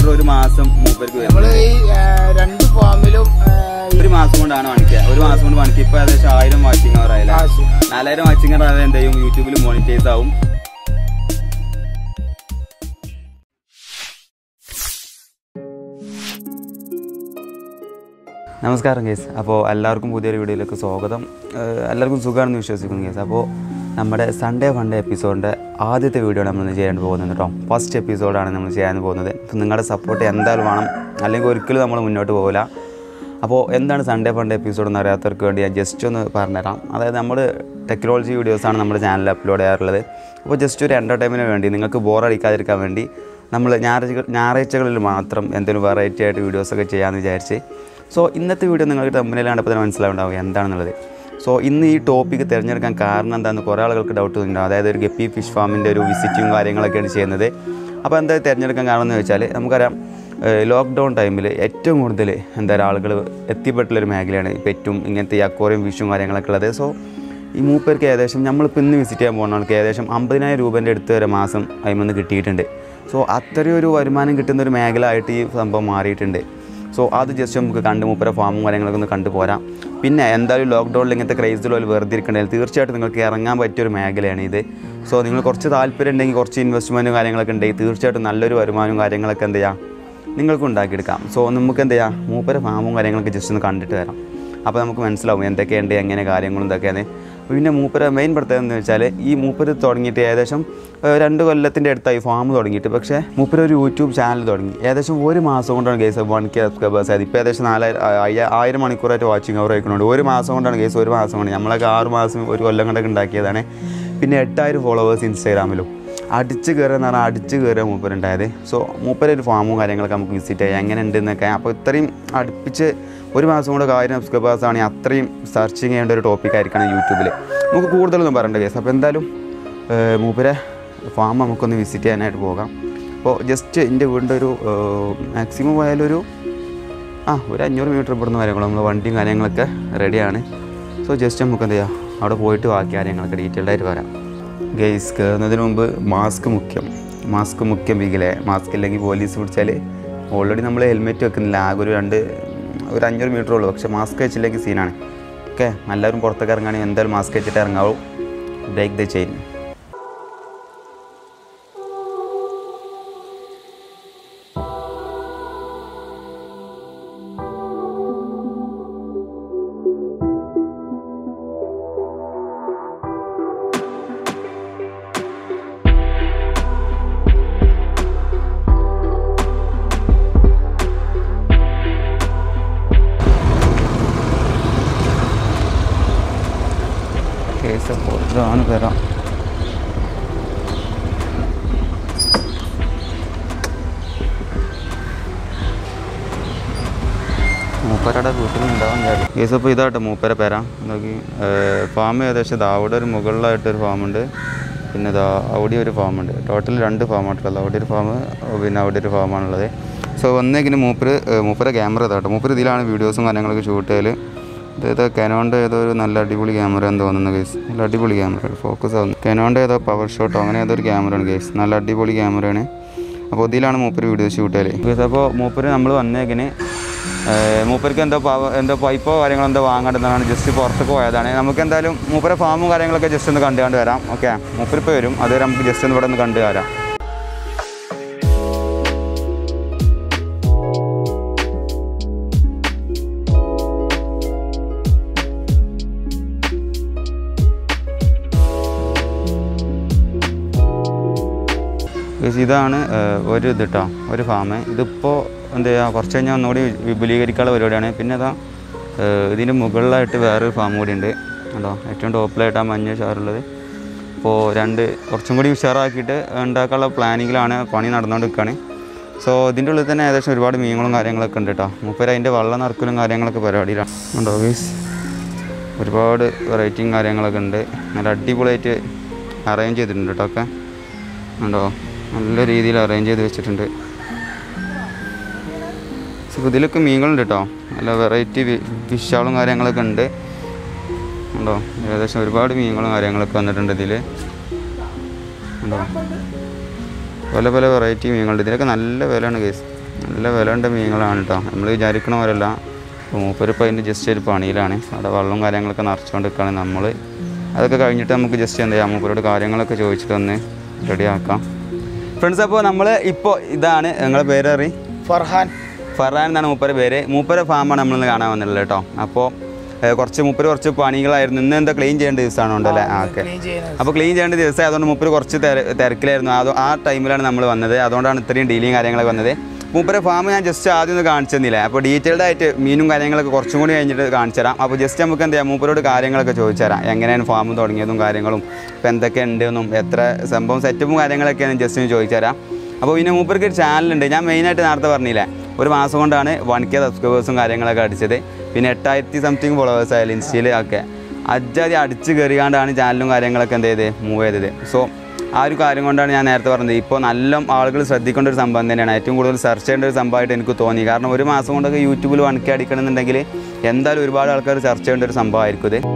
എത്ര ഒരു മാസം മൂപ്പർക്ക് വരും നമ്മള് ഈ ആ, രണ്ട് ഫാമിലും ആ, ഈ ഒരു മാസം കൊണ്ടാണ് പണിക്കുക ഒരു മാസം കൊണ്ട് പണിക്കുക ഇപ്പൊ ഏകദേശം ആയിരം വാച്ചിങ് അവർ ആയില്ല ആവശ്യം. നാലായിരം വാച്ചിങ് അവർ ആയാലും എന്ത് ചെയ്യും യൂട്യൂബിൽ മോണിറ്റൈസ് ആവും നമസ്കാരം കേസ് അപ്പോൾ എല്ലാവർക്കും പുതിയൊരു വീഡിയോയിലേക്ക് സ്വാഗതം ഏഹ് എല്ലാവർക്കും സുഖമാണെന്ന് വിശ്വസിക്കുന്നു കേസ് അപ്പോൾ നമ്മുടെ സൺഡേ ഫണ്ടേ എപ്പിസോഡിൻ്റെ ആദ്യത്തെ വീഡിയോ നമ്മൾ ഇന്ന് ചെയ്യാൻ പോകുന്നത് കേട്ടോ ഫസ്റ്റ് എപ്പിസോഡാണ് നമ്മൾ ചെയ്യാൻ പോകുന്നത് അപ്പോൾ നിങ്ങളുടെ സപ്പോർട്ട് എന്തായാലും വേണം അല്ലെങ്കിൽ ഒരിക്കലും നമ്മൾ മുന്നോട്ട് പോകില്ല അപ്പോൾ എന്താണ് സൺഡേ ഫണ്ട് എപ്പിസോഡ് എന്ന് അറിയാത്തവർക്ക് വേണ്ടി ഞാൻ ജസ്റ്റ് ഒന്ന് പറഞ്ഞുതരാം അതായത് നമ്മൾ ടെക്നോളജി വീഡിയോസാണ് നമ്മുടെ ചാനലിൽ അപ്ലോഡ് ചെയ്യാറുള്ളത് അപ്പോൾ ജസ്റ്റ് ഒരു എൻ്റർടൈൻമെൻറ്റിന് വേണ്ടി നിങ്ങൾക്ക് ബോറടിക്കാതിരിക്കാൻ വേണ്ടി നമ്മൾ ഞായറാഴ്ച ഞായറാഴ്ചകളിൽ മാത്രം എന്തെങ്കിലും വെറൈറ്റി ആയിട്ട് വീഡിയോസൊക്കെ ചെയ്യാമെന്ന് വിചാരിച്ച് സോ ഇന്നത്തെ വീഡിയോ നിങ്ങൾക്ക് തമ്മിലാണ് കണ്ടപ്പോൾ തന്നെ മനസ്സിലാവുണ്ടാവും എന്താണെന്നുള്ളത് സോ ഇന്ന് ഈ ടോപ്പിക്ക് തിരഞ്ഞെടുക്കാൻ കാരണം എന്താണെന്ന് കുറേ ആളുകൾക്ക് ഡൗട്ട് തോന്നിയിട്ടുണ്ടാവും അതായത് ഒരു ഗപ്പി ഫിഷ് ഫാമിൻ്റെ ഒരു വിസിറ്റും കാര്യങ്ങളൊക്കെയാണ് ചെയ്യുന്നത് അപ്പോൾ എന്താ തിരഞ്ഞെടുക്കാൻ കാരണം എന്ന് വെച്ചാൽ നമുക്കറിയാം ലോക്ക്ഡൗൺ ടൈമിൽ ഏറ്റവും കൂടുതൽ എന്താ പറയുക ആളുകൾ എത്തിപ്പെട്ടുള്ളൊരു മേഖലയാണ് ഈ പെറ്റും ഇങ്ങനത്തെ ഈ അക്വറിയം ഫിഷും കാര്യങ്ങളൊക്കെ ഉള്ളത് സോ ഈ മൂപ്പർക്ക് ഏകദേശം നമ്മളിപ്പോൾ ഇന്ന് വിസിറ്റ് ചെയ്യാൻ പോകുന്ന ആൾക്ക് ഏകദേശം അമ്പതിനായിരം രൂപേൻ്റെ അടുത്ത് വരെ മാസം അതിൽ കിട്ടിയിട്ടുണ്ട് സോ അത്രയും ഒരു വരുമാനം കിട്ടുന്ന ഒരു മേഖല ആയിട്ട് ഈ സംഭവം മാറിയിട്ടുണ്ട് സോ അത് ജസ്റ്റ് നമുക്ക് കണ്ട് മൂപ്പര ഫാമും കാര്യങ്ങളൊക്കെ ഒന്ന് കണ്ടു പോരാം പിന്നെ എന്തായാലും ലോക്ക്ഡൗണിൽ ഇങ്ങനത്തെ ക്രൈസിലുള്ള വെറുതെ ഇരിക്കണ്ടെങ്കിൽ തീർച്ചയായിട്ടും നിങ്ങൾക്ക് ഇറങ്ങാൻ പറ്റിയൊരു മേഖലയാണ് ഇത് സോ നിങ്ങൾ കുറച്ച് താല്പര്യം ഉണ്ടെങ്കിൽ കുറച്ച് ഇൻവെസ്റ്റ്മെൻറ്റും കാര്യങ്ങളൊക്കെ ഉണ്ടെങ്കിൽ തീർച്ചയായിട്ടും നല്ലൊരു വരുമാനവും കാര്യങ്ങളൊക്കെ എന്ത് ചെയ്യാം നിങ്ങൾക്ക് ഉണ്ടാക്കിയെടുക്കാം സോ നമുക്ക് എന്ത് ചെയ്യാം മൂപ്പര ഫാമും കാര്യങ്ങളൊക്കെ ജസ്റ്റ് ഒന്ന് കണ്ടിട്ട് വരാം അപ്പോൾ നമുക്ക് മനസ്സിലാവും എന്തൊക്കെയുണ്ട് എങ്ങനെ കാര്യങ്ങളും എന്തൊക്കെയാണ് പിന്നെ മൂപ്പര മെയിൻ പ്രത്യേകത എന്ന് വെച്ചാൽ ഈ മൂപ്പര് തുടങ്ങിയിട്ട് ഏകദേശം ഏഹ്, രണ്ട് കൊല്ലത്തിൻ്റെ അടുത്തായി ഫാം തുടങ്ങിയിട്ട് പക്ഷേ മൂപ്പര് ഒരു യൂട്യൂബ് ചാനൽ തുടങ്ങി ഏകദേശം ഒരു മാസം കൊണ്ടാണ് കേസ് വൺ കെ സബ്സ്ക്രൈബേഴ്സ് ആയത് ഇപ്പോൾ ഏകദേശം നാലായിരം അയ്യ- ആയിരം മണിക്കൂറായിട്ട് വാച്ചിങ് അവർ ആയിക്കുന്നുണ്ട് ഒരു മാസം കൊണ്ടാണ് കേസ് ഒരു മാസം കൊണ്ട് നമ്മളൊക്കെ ആറ് മാസം ഒരു കൊല്ലം കൊണ്ടൊക്കെ ഉണ്ടാക്കിയതാണ് പിന്നെ എട്ടായിരം ഫോളോവേഴ്സ് ഇൻസ്റ്റാഗ്രാമിലും അടിച്ച് കയറുക എന്ന് പറഞ്ഞാൽ അടിച്ച് കയറുക മൂപ്പരുണ്ടായത് സോ മൂപ്പര് ഒരു ഫാമും കാര്യങ്ങളൊക്കെ നമുക്ക് വിസിറ്റ് ചെയ്യാം എങ്ങനെ ഉണ്ടെന്നൊക്കെ അപ്പോൾ ഇത്രയും അടുപ്പിച്ച് ഒരു മാസം കൊണ്ട് ആയിരം സബ്സ്ക്രൈബേഴ്സ് ആണെങ്കിൽ അത്രയും സെർച്ചിങ് ചെയ്യേണ്ട ഒരു ടോപ്പിക് ആയിരിക്കണം യൂട്യൂബിൽ നമുക്ക് കൂടുതലൊന്നും പറയേണ്ട കേസ് അപ്പോൾ എന്തായാലും ഏഹ്, മൂപ്പരെ ഫാം നമുക്കൊന്ന് വിസിറ്റ് ചെയ്യാനായിട്ട് പോകാം അപ്പോൾ ജസ്റ്റ് എൻ്റെ വീടിൻ്റെ ഒരു മാക്സിമം പോയാലൊരു ആ ഒരു അഞ്ഞൂറ് മീറ്റർ ഇവിടുന്ന് വരെ നമ്മൾ വണ്ടിയും കാര്യങ്ങളൊക്കെ റെഡിയാണ് സോ ജസ്റ്റ് നമുക്ക് എന്ത് ചെയ്യാം അവിടെ പോയിട്ട് ബാക്കി കാര്യങ്ങളൊക്കെ ഡീറ്റെയിൽഡ് ആയിട്ട് വരാം ഗെയ്സ് കയറുന്നതിന് മുമ്പ് മാസ്ക് മുഖ്യം മാസ്ക് മുഖ്യം ബിഗിലെ മാസ്ക് ഇല്ലെങ്കിൽ പോലീസ് പിടിച്ചാൽ ഓൾറെഡി നമ്മൾ ഹെൽമെറ്റ് വെക്കുന്നില്ല ആകെ ഒരു രണ്ട് ഒരു അഞ്ഞൂറ് മീറ്റർ ഉള്ളൂ പക്ഷേ മാസ്ക് വെച്ചില്ലെങ്കിൽ സീനാണ് ഓക്കെ എല്ലാവരും പുറത്തേക്ക് ഇറങ്ങുകയാണെങ്കിൽ എന്തായാലും മാസ്ക് വെച്ചിട്ട് ഇറങ്ങാവൂ ബ്രേക്ക് ദ ചെയിൻ കേസ് അപ്പോൾ ഇതാണ് തരാം മൂപ്പരയുടെ വീട്ടിലുണ്ടാവും കേസ് അപ്പോൾ ഇതാട്ടെ മൂപ്പര പേര നോക്കി ഫാം ഏകദേശം ഇതാ അവിടെ ഒരു മുകളിലായിട്ടൊരു ഫാമുണ്ട് പിന്നെ ഇതാ അവിടെ ഒരു ഫാമുണ്ട് ടോട്ടൽ രണ്ട് ഫാമായിട്ടുള്ളത് അവിടെ ഒരു ഫാം പിന്നെ അവിടെ ഒരു ഫാമാണുള്ളത് സോ ഒന്നേക്കിന് മൂപ്പര് ഏഹ് മൂപ്പര ക്യാമറ ഇതാട്ടോ മൂപ്പര് ഇതിലാണ് വീഡിയോസും കാര്യങ്ങളൊക്കെ ഷൂട്ട് ചെയ്യൽ ഇത് കനോൻ്റെ ഏതോ ഒരു നല്ല അടിപൊളി ക്യാമറ എന്ന് തോന്നുന്നു കേസ് നല്ല അടിപൊളി ക്യാമറ ഫോക്കസ് ആവുന്നു കനോൻ്റെ ഏതോ പവർ ഷോട്ടോ അങ്ങനെ ഏതോ ഒരു ക്യാമറയാണ് കേസ് നല്ല അടിപൊളി ക്യാമറയാണ് അപ്പോൾ ഇതിലാണ് മൂപ്പര് വീഡിയോ ഷൂട്ട് ചെയ്യൽ കേസ് അപ്പോൾ മൂപ്പര് നമ്മൾ വന്നേക്കിന് ഏഹ് മൂപ്പർക്ക് എന്തോ പവ എന്തോ പൈപ്പോ കാര്യങ്ങളോ എന്തോ വാങ്ങേണ്ടതാണ് ജസ്റ്റ് പുറത്തേക്ക് പോയതാണ് നമുക്ക് എന്തായാലും മൂപ്പരെ ഫാമും കാര്യങ്ങളൊക്കെ ജസ്റ്റ് ഒന്ന് കണ്ടു കണ്ട് വരാം ഓക്കെ മൂപ്പരിപ്പോൾ വരും അതുവരെ നമുക്ക് ജസ്റ്റ് ഒന്ന് ഇവിടെ ഒന്ന് കണ്ടു വരാം ഗയ്സ്, ഇതാണ് ഏഹ്, ഒരു ഇത് കേട്ടോ ഒരു ഫാം ഇതിപ്പോൾ എന്താ ചെയ്യുക കുറച്ച് കഴിഞ്ഞാൽ ഒന്നുകൂടി വിപുലീകരിക്കാനുള്ള പരിപാടിയാണ് പിന്നെ അതാ ഇതിൻ്റെ മുകളിലായിട്ട് വേറൊരു ഫാം കൂടി ഉണ്ട് കേട്ടോ ഏറ്റവും ടോപ്പിലായിട്ട് ആ മഞ്ഞ ഉഷാറുള്ളത് അപ്പോൾ രണ്ട് കുറച്ചും കൂടി ഉഷാറാക്കിയിട്ട് ഉണ്ടാക്കാനുള്ള പ്ലാനിങ്ങിലാണ് പണി നടന്നുകൊണ്ട് നിൽക്കുകയാണ് സോ ഇതിൻ്റെ ഉള്ളിൽ തന്നെ ഏകദേശം ഒരുപാട് മീനുകളും കാര്യങ്ങളൊക്കെ ഉണ്ട് കേട്ടോ മുപ്പര് അതിൻ്റെ വെള്ളം നിറക്കലും കാര്യങ്ങളൊക്കെ പരിപാടിയിലാണ് ഉണ്ടോ ഗീസ് ഒരുപാട് വെറൈറ്റിയും കാര്യങ്ങളൊക്കെ ഉണ്ട് നല്ല അടിപൊളിയായിട്ട് അറേഞ്ച് ചെയ്തിട്ടുണ്ട് കേട്ടോ ഒക്കെ ഉണ്ടോ നല്ല രീതിയിൽ അറേഞ്ച് ചെയ്ത് വെച്ചിട്ടുണ്ട് സോ ഇതിലൊക്കെ മീനുകളുണ്ട് കേട്ടോ നല്ല വെറൈറ്റി ഫിഷാളും കാര്യങ്ങളൊക്കെ ഉണ്ട് ഉണ്ടോ ഏകദേശം ഒരുപാട് മീനുകളും കാര്യങ്ങളൊക്കെ വന്നിട്ടുണ്ട് ഇതിൽ ഉണ്ടോ പല പല വെറൈറ്റി മീനുകളുണ്ട് ഇതിനൊക്കെ നല്ല വിലയാണ് കേസ് നല്ല വില ഉണ്ട് മീനുകളാണ് കേട്ടോ നമ്മൾ വിചാരിക്കണ പോലെയല്ല ഇപ്പോൾ മൂപ്പര് ഇപ്പോൾ അതിൻ്റെ ജസ്റ്റ് ഒരു പണിയിലാണ് അവിടെ വെള്ളവും കാര്യങ്ങളൊക്കെ നിറച്ചുകൊണ്ട് നിൽക്കുകയാണ് നമ്മൾ അതൊക്കെ കഴിഞ്ഞിട്ട് നമുക്ക് ജസ്റ്റ് എന്താ ചെയ്യാം മൂപ്പരോട് കാര്യങ്ങളൊക്കെ ചോദിച്ചിട്ട് ഒന്ന് റെഡിയാക്കാം ഫ്രണ്ട്സ് അപ്പോൾ നമ്മൾ ഇപ്പോൾ ഇതാണ് നിങ്ങളെ പേര് അറി ഫർഹാൻ ഫറാൻ എന്നാണ് മൂപ്പരെ പേര് മൂപ്പരെ ഫാമാണ് നമ്മളിന്ന് കാണാൻ വന്നിട്ടുള്ളത് കേട്ടോ അപ്പോൾ ഏഹ്, കുറച്ച് മൂപ്പര് കുറച്ച് പണികളായിരുന്നു ഇന്ന് എന്താ ക്ലീൻ ചെയ്യേണ്ട ദിവസമാണോ ഉണ്ടല്ലേ ആ ഓക്കെ ക്ലീൻ ചെയ്യുന്നത് അപ്പോൾ ക്ലീൻ ചെയ്യേണ്ട ദിവസം അതുകൊണ്ട് മൂപ്പര് കുറച്ച് തിര- തിരക്കിലായിരുന്നു അത് ആ ടൈമിലാണ് നമ്മൾ വന്നത് അതുകൊണ്ടാണ് ഇത്രയും ഡീലിങ് കാര്യങ്ങളൊക്കെ വന്നത് മൂപ്പരെ ഫാം ഞാൻ ജസ്റ്റ് ആദ്യം ഒന്ന് കാണിച്ചു തന്നില്ല അപ്പോൾ ഡീറ്റെയിൽഡ് ആയിട്ട് മീനും കാര്യങ്ങളൊക്കെ കുറച്ചും കൂടി കഴിഞ്ഞിട്ട് കാണിച്ചു തരാം അപ്പോൾ ജസ്റ്റ് നമുക്ക് എന്താ ചെയ്യാം മൂപ്പരോട് കാര്യങ്ങളൊക്കെ ചോദിച്ചു തരാം എങ്ങനെയാണ് ഫാം തുടങ്ങിയതും കാര്യങ്ങളും ഇപ്പോൾ എന്തൊക്കെ ഉണ്ടെന്നും എത്ര സംഭവം സെറ്റപ്പും കാര്യങ്ങളൊക്കെയാണ് ജസ്റ്റ് ഒന്ന് ചോദിച്ചു തരാം അപ്പോൾ പിന്നെ മൂപ്പർക്ക് ഒരു ചാനലുണ്ട് ഞാൻ മെയിനായിട്ട് നേരത്തെ പറഞ്ഞില്ലേ ഒരു മാസം കൊണ്ടാണ് വൺ കെ സബ്സ്ക്രൈബേഴ്സും കാര്യങ്ങളൊക്കെ അടിച്ചത് പിന്നെ എട്ടായിരത്തി സംതിങ് ഫോളോവേഴ്സ് ആയാലും ഇൻസ്റ്റയിൽ ഒക്കെ അജാതി അടിച്ച് കയറിയാണ്ടാണ് ചാനലും കാര്യങ്ങളൊക്കെ എന്ത് ചെയ്ത് മൂവ് ചെയ്തത് സോ ആ ഒരു കാര്യം കൊണ്ടാണ് ഞാൻ നേരത്തെ പറഞ്ഞത് ഇപ്പോൾ നല്ല ആളുകൾ ശ്രദ്ധിക്കേണ്ട ഒരു സംഭവം തന്നെയാണ് ഏറ്റവും കൂടുതൽ സെർച്ച് ചെയ്യേണ്ട ഒരു സംഭവമായിട്ട് എനിക്ക് തോന്നി കാരണം ഒരു മാസം കൊണ്ടൊക്കെ യൂട്യൂബിൽ വൺ കെ അടിക്കണമെന്നുണ്ടെങ്കിൽ എന്തായാലും ഒരുപാട് ആൾക്കാർ സെർച്ച് ചെയ്യേണ്ട ഒരു സംഭവമായിരിക്കും ഇത്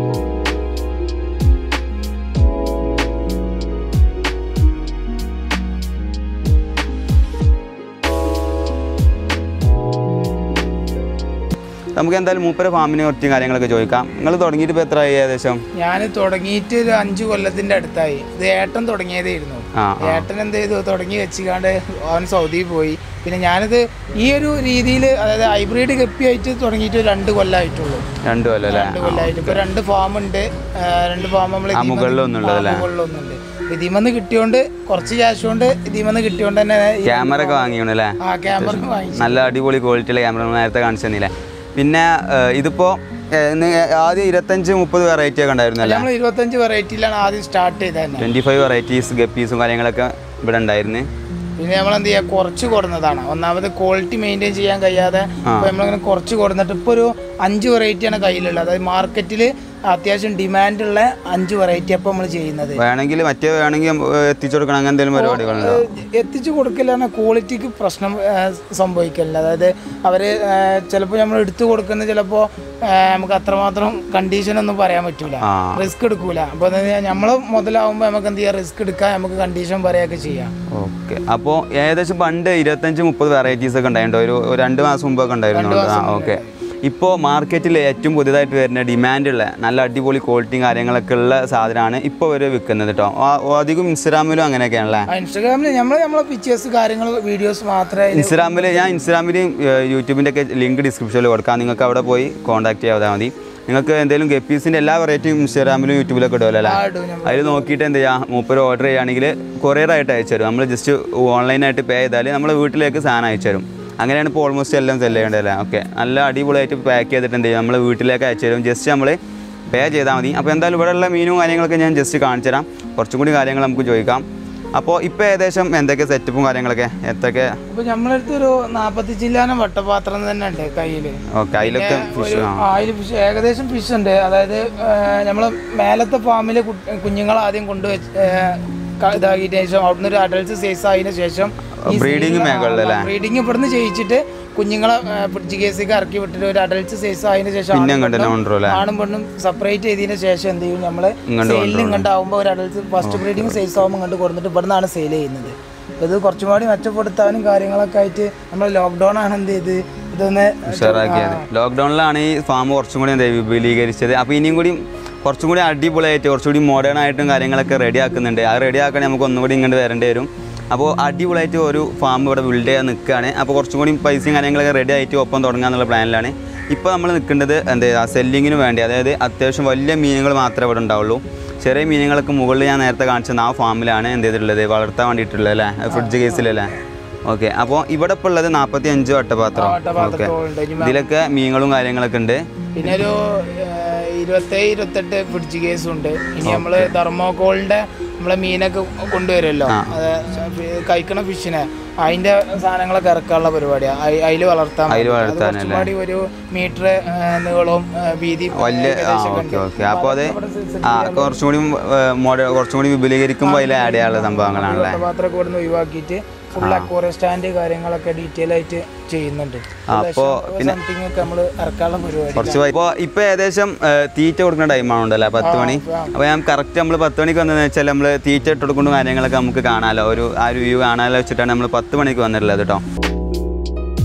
നമുക്ക് എന്തായാലും മൂപ്പര ഫാമിനെ കുറച്ച് കാര്യങ്ങളൊക്കെ ചോദിക്കാം നിങ്ങൾ തുടങ്ങിയിട്ട് ഇപ്പോൾ എത്രയായി ഏകദേശം ഞാൻ തുടങ്ങിയിട്ട് ഒരു അഞ്ച് കൊല്ലത്തിന്റെ അടുത്തായി ഇത് ഏട്ടൻ തുടങ്ങിയതായിരുന്നു ആ ആ ഏട്ടൻ എന്ത് ചെയ്തു തുടങ്ങി വെച്ചുകാണ്ട് അവൻ സൗദിയിൽ പോയി പിന്നെ ഞാനിത് ഈ ഒരു രീതിയിൽ അതായത് ഹൈബ്രിഡ് ഗപ്പിയായിട്ട് തുടങ്ങിയിട്ട് ഒരു രണ്ട് കൊല്ലമായിട്ടുള്ളൂ രണ്ടു കൊല്ലം അല്ലേ രണ്ട് കൊല്ലമായിട്ട് ഇപ്പൊ രണ്ട് ഫാം ഉണ്ട് ആ, രണ്ട് ഫാം നമ്മൾ ആ, മുകളിലൊന്നുള്ളത് അല്ലേ? മുകളിലൊന്നുണ്ട് ഇതിമെന്ന് കിട്ടിയോണ്ട് കുറച്ച് ക്യാഷ് കൊണ്ട് ഇതിമെന്ന് കിട്ടിയോണ്ട് തന്നെ ഈ ക്യാമറ ഒക്കെ വാങ്ങിയാണ് അല്ലേ ആ ക്യാമറ വാങ്ങിച്ചു നല്ല അടിപൊളി ക്വാളിറ്റിയുള്ള ക്യാമറ നേരത്തെ കാണിച്ചു തന്നില്ലേ പിന്നെ ഏഹ്, ഇതിപ്പോ ഏഹ്, ഇന്ന് ആദ്യം ഇരുപത്തഞ്ച് മുപ്പത് വെറൈറ്റി ഒക്കെ ഉണ്ടായിരുന്നു അല്ലേ നമ്മൾ ഇരുപത്തഞ്ച് വെറൈറ്റിയിലാണ് ആദ്യം സ്റ്റാർട്ട് ചെയ്തത് തന്നെ ട്വന്റി ഫൈവ് വെറൈറ്റീസ് ഗപ്പീസും കാര്യങ്ങളൊക്കെ ഇവിടെ ഉണ്ടായിരുന്നു പിന്നെ നമ്മൾ എന്ത് ചെയ്യുക കുറച്ച് കൊടുന്നതാണ് ഒന്നാമത് ക്വാളിറ്റി മെയിൻറ്റെയിൻ ചെയ്യാൻ കഴിയാതെ ഇപ്പൊ നമ്മളിങ്ങനെ കുറച്ച് കൊടുന്നിട്ട് ഇപ്പോൾ ഒരു അഞ്ച് വെറൈറ്റിയാണ് കയ്യിലുള്ളത് അതായത് മാർക്കറ്റിൽ അത്യാവശ്യം ഡിമാൻഡ് ഉള്ള അഞ്ച് വെറൈറ്റി അപ്പോൾ നമ്മൾ ചെയ്യുന്നത് വേണമെങ്കിൽ മറ്റേ വേണമെങ്കിൽ ഏഹ്, എത്തിച്ചു കൊടുക്കണം അങ്ങനെ എന്തെങ്കിലും പരിപാടികളുണ്ടോ എത്തിച്ചു കൊടുക്കലാണ് ക്വാളിറ്റിക്ക് പ്രശ്നം ആ, സംഭവിക്കലില്ല അതായത് അവർ ചിലപ്പോൾ നമ്മൾ എടുത്തു കൊടുക്കുന്നത് ചിലപ്പോൾ നമുക്ക് അത്രമാത്രം കണ്ടീഷൻ ഒന്നും പറയാൻ പറ്റൂല ആ റിസ്ക് എടുക്കൂല അപ്പോൾ നമ്മൾ മുതലാവുമ്പോൾ നമുക്ക് എന്ത് ചെയ്യാം റിസ്ക് എടുക്കാൻ നമുക്ക് കണ്ടീഷൻ പറയുകയൊക്കെ ചെയ്യാം ഓക്കെ അപ്പോൾ ഏകദേശം പണ്ട് ഇരുപത്തഞ്ച് മുപ്പത് വെറൈറ്റീസ് ഒക്കെ ഉണ്ടായിട്ടുണ്ടോ ഒരു ഒരു രണ്ട് മാസം മുമ്പൊക്കെ ഉണ്ടായിരുന്നു ആ ഓക്കെ ഇപ്പോൾ മാർക്കറ്റിൽ ഏറ്റവും പുതിയതായിട്ട് വരുന്ന ഡിമാൻഡുള്ള നല്ല അടിപൊളി ക്വാളിറ്റിയും കാര്യങ്ങളൊക്കെ ഉള്ള സാധനമാണ് ഇപ്പോൾ വരെ വിൽക്കുന്നത് കേട്ടോ ആ- അധികം ഇൻസ്റ്റാഗ്രാമിലും അങ്ങനെയൊക്കെയാണല്ലേ ആ, ഇൻസ്റ്റാഗ്രാമിൽ നമ്മൾ നമ്മളെ പിക്ചേഴ്സ് കാര്യങ്ങൾ വീഡിയോസ് മാത്രമേ അതില് ഇൻസ്റ്റാഗ്രാമിൽ ഞാൻ ഇൻസ്റ്റാഗ്രാമിലും യൂട്യൂബിൻ്റെ ഒക്കെ ലിങ്ക് ഡിസ്ക്രിപ്ഷനിൽ കൊടുക്കാം നിങ്ങൾക്ക് അവിടെ പോയി കോൺടാക്ട് ചെയ്യാതെ മതി നിങ്ങൾക്ക് എന്തെങ്കിലും ഗപ്പീസിൻ്റെ എല്ലാ വെറൈറ്റിയും ഇൻസ്റ്റാഗ്രാമിലും യൂട്യൂബിലൊക്കെ ഇടുമല്ലോ അല്ലേ ആ ഇടും നമ്മൾ അതിൽ നോക്കിയിട്ട് എന്ത് ചെയ്യുക മൂപ്പര് ഓർഡർ ചെയ്യുകയാണെങ്കിൽ കൊറിയറായിട്ട് അയച്ചു തരും നമ്മൾ ജസ്റ്റ് ഓൺലൈനായിട്ട് പേ ചെയ്താൽ നമ്മൾ വീട്ടിലേക്ക് സാധനം അയച്ചു തരും അങ്ങനെയാണ് ഇപ്പോൾ ഓൾമോസ്റ്റ് എല്ലാം സെല് ചെയ്യേണ്ടത് അല്ലേ ഓക്കെ നല്ല അടിപൊളിയായിട്ട് പാക്ക് ചെയ്തിട്ട് എന്ത് ചെയ്യും നമ്മൾ വീട്ടിലേക്ക് അയച്ചു തരും ജസ്റ്റ് നമ്മൾ പേ ചെയ്താൽ മതി അപ്പോൾ എന്തായാലും ഇവിടെയുള്ള മീനും കാര്യങ്ങളൊക്കെ ഞാൻ ജസ്റ്റ് കാണിച്ചു തരാം കുറച്ചും കൂടി കാര്യങ്ങൾ നമുക്ക് ചോദിക്കാം അപ്പോൾ ഇപ്പോൾ ഏകദേശം എന്തൊക്കെ സെറ്റപ്പും കാര്യങ്ങളൊക്കെ എത്രയൊക്കെ അപ്പൊ നമ്മളടുത്ത് ഒരു നാപ്പത്തി ചില്ലാനം വട്ടപാത്രം തന്നെ ഉണ്ട് കയ്യില് ഓക്കെ അതിലൊക്കെ ഫിഷ് ഒരു ആ ആയിരം ഫിഷ് ഏകദേശം ഫിഷ് ഉണ്ട് അതായത് നമ്മൾ മേലത്തെ ഫാമിൽ കുഞ്ഞുങ്ങൾ ആദ്യം കൊണ്ടുവച്ച് ഇതാക്കിയതിനു ശേഷം അവിടുന്ന് ഒരു അഡൽട്ട് സൈസ് ആയതിനു ശേഷം Breeding മേഖലയിലല്ലേ? ബ്രീഡിങ് ഇവിടുന്ന് ചെയ്യിച്ചിട്ട് കുഞ്ഞുങ്ങളെ ഫ്രിഡ്ജ് കേസിലേക്ക് ഇറക്കി വിട്ടിട്ട് ഒരു അഡൽട്ട് സൈസ് ആയതിനു ശേഷം പിന്നെ ആണും അങ്ങോട്ട് തന്നെ പെണ്ണും- കൊണ്ടുവരും അല്ലേ ആണും പെണ്ണും സെപ്പറേറ്റ് ചെയ്തതിനു ശേഷം എന്ത് ചെയ്യും നമ്മള് ഇങ്ങോട്ട് സെയിലിൽ ഇങ്ങോട്ടാവുമ്പോൾ ഒരു അഡൽട്ട് ഫസ്റ്റ് ബ്രീഡിങ് സൈസ് ആകുമ്പോൾ ഇങ്ങോട്ട് കൊടുത്തിട്ട് ഇവിടുന്നാണ് സെയിൽ ചെയ്യുന്നത് അപ്പൊ ഇത് കുറച്ചും കൂടി മെച്ചപ്പെടുത്താനും കാര്യങ്ങളൊക്കെ ആയിട്ട് നമ്മൾ ലോക്ക്ഡൗൺ ആണ് എന്ത് ചെയ്ത് ഇതൊന്ന് ഉഷാറാക്കിയത് ലോക്ക്ഡൗണിലാണ് ഈ ഫാം കുറച്ചും കൂടി എന്താ വിപുലീകരിച്ചത് അപ്പോൾ ഇനിയും കൂടി കുറച്ചും കൂടി അടിപൊളിയായിട്ട് കുറച്ചുകൂടി മോഡേൺ ആയിട്ടും കാര്യങ്ങളൊക്കെ റെഡി ആക്കുന്നുണ്ട് അത് റെഡി ആക്കാൻ നമുക്ക് ഒന്നുകൂടി ഇങ്ങോട്ട് വരേണ്ടി വരും അപ്പോൾ അടിപൊളിയായിട്ട് ഒരു ഫാം ഇവിടെ ബിൽഡ് ചെയ്യാൻ നിൽക്കുകയാണ് അപ്പോൾ കുറച്ചും കൂടി പൈസയും കാര്യങ്ങളൊക്കെ റെഡി ആയിട്ട് ഒപ്പം തുടങ്ങാന്നുള്ള പ്ലാനിലാണ് ഇപ്പോൾ നമ്മൾ നിൽക്കേണ്ടത് എന്താ സെല്ലിങ്ങിന് വേണ്ടി അതായത് അത്യാവശ്യം വലിയ മീനുകൾ മാത്രമേ ഇവിടെ ഉണ്ടാവുള്ളൂ ചെറിയ മീനുകളൊക്കെ മുകളിൽ ഞാൻ നേരത്തെ കാണിച്ചത് ആ ഫാമിലാണ് എന്ത് ചെയ്തിട്ടുള്ളത് വളർത്താൻ വേണ്ടിയിട്ടുള്ളത് അല്ലേ ഫ്രിഡ്ജ് കേസിലല്ലേ ഓക്കെ അപ്പോൾ ഇവിടെ ഇപ്പോൾ ഉള്ളത് നാൽപ്പത്തി അഞ്ച് വട്ടപാത്രം ഓക്കെ വട്ടപാത്രത്തോളുണ്ട് ഇനി ഇതിലൊക്കെ മീനുകളും കാര്യങ്ങളൊക്കെ ഉണ്ട് പിന്നെ ഒരു ഇരുപത്തേഴ് ഇരുപത്തെട്ട് ഫ്രിഡ്ജ് കേസും ഉണ്ട് ഇനി നമ്മള് തെർമോകോളിന്റെ നമ്മളെ മീനൊക്കെ കൊണ്ടുവരുമല്ലോ അത് കഴിക്കണ ഫിഷിനെ അതിന്റെ സാധനങ്ങളൊക്കെ ഇറക്കാനുള്ള പരിപാടിയാണ് അതിൽ വളർത്താൻ അതില് വേണ്ടി. അത് വളർത്താനല്ലേ? കുറച്ചും കൂടി ഒരു മീറ്റർ നീളവും ആ, വീതി വലിയ ആ ഏകദേശം ഓക്കെ ഓക്കെ അപ്പോൾ അത് ആ കുറച്ചും കൂടി മോഡൽ കുറച്ചും കൂടി വിപുലീകരിക്കുമ്പോൾ അതിൽ ആഡ് ചെയ്യാനുള്ള സംഭവങ്ങളാണല്ലേ പാത്രമൊക്കെ ഇവിടുന്ന് ഒഴിവാക്കിയിട്ട് ഫുൾ അക്വോറിയ സ്റ്റാൻഡ് കാര്യങ്ങളൊക്കെ ഡീറ്റെയിൽ ആയിട്ട് ചെയ്യുന്നുണ്ട് അപ്പോൾ സംതിങ് ഒക്കെ നമ്മൾ ഇറക്കാനുള്ള പരിപാടി കുറച്ച് ഇപ്പോൾ ഇപ്പോൾ ഏകദേശം ഏ, തീറ്റ കൊടുക്കുന്ന ടൈമാണ് ഉണ്ടല്ലോ പത്ത് മണി അപ്പോൾ ഞാൻ കറക്റ്റ് നമ്മൾ പത്ത് മണിക്ക് വന്നതെന്ന് വെച്ചാൽ നമ്മൾ തീറ്റ ഇട്ട് കൊടുക്കുന്ന കാര്യങ്ങളൊക്കെ നമുക്ക് കാണാമല്ലോ ഒരു ആ ഒരു വ്യൂ കാണാമല്ലോ വെച്ചിട്ടാണ് നമ്മൾ പത്ത് മണിക്ക് വന്നിട്ടുള്ളത് കേട്ടോ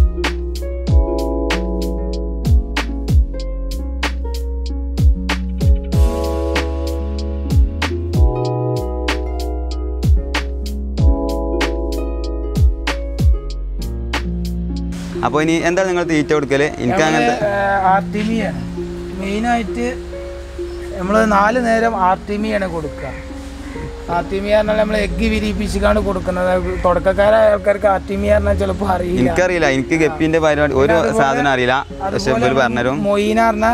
അപ്പോൾ ഇനി എന്താ നിങ്ങൾ തീറ്റ കൊടുക്കല് എനിക്ക് അങ്ങനത്തെ ആർട്ടിമിയാണ് മെയിനായിട്ട് നമ്മൾ നാല് നേരം ആർട്ടിമിയാണ് കൊടുക്കുക ആർട്ടിമി പറഞ്ഞാൽ നമ്മൾ എഗ്ഗ് വിരിയിപ്പിച്ചിട്ടാണ് കൊടുക്കുന്നത് തുടക്കക്കാരായ ആൾക്കാർക്ക് ആർട്ടിമി പറഞ്ഞാൽ ചിലപ്പോൾ അറിയില്ല എനിക്കറിയില്ല എനിക്ക് ഗപ്പിന്റെ പരിപാടി ഒരു സാധനം അറിയില്ല പക്ഷെ ഇവർ പറഞ്ഞുതരും മൊയ്ന പറഞ്ഞ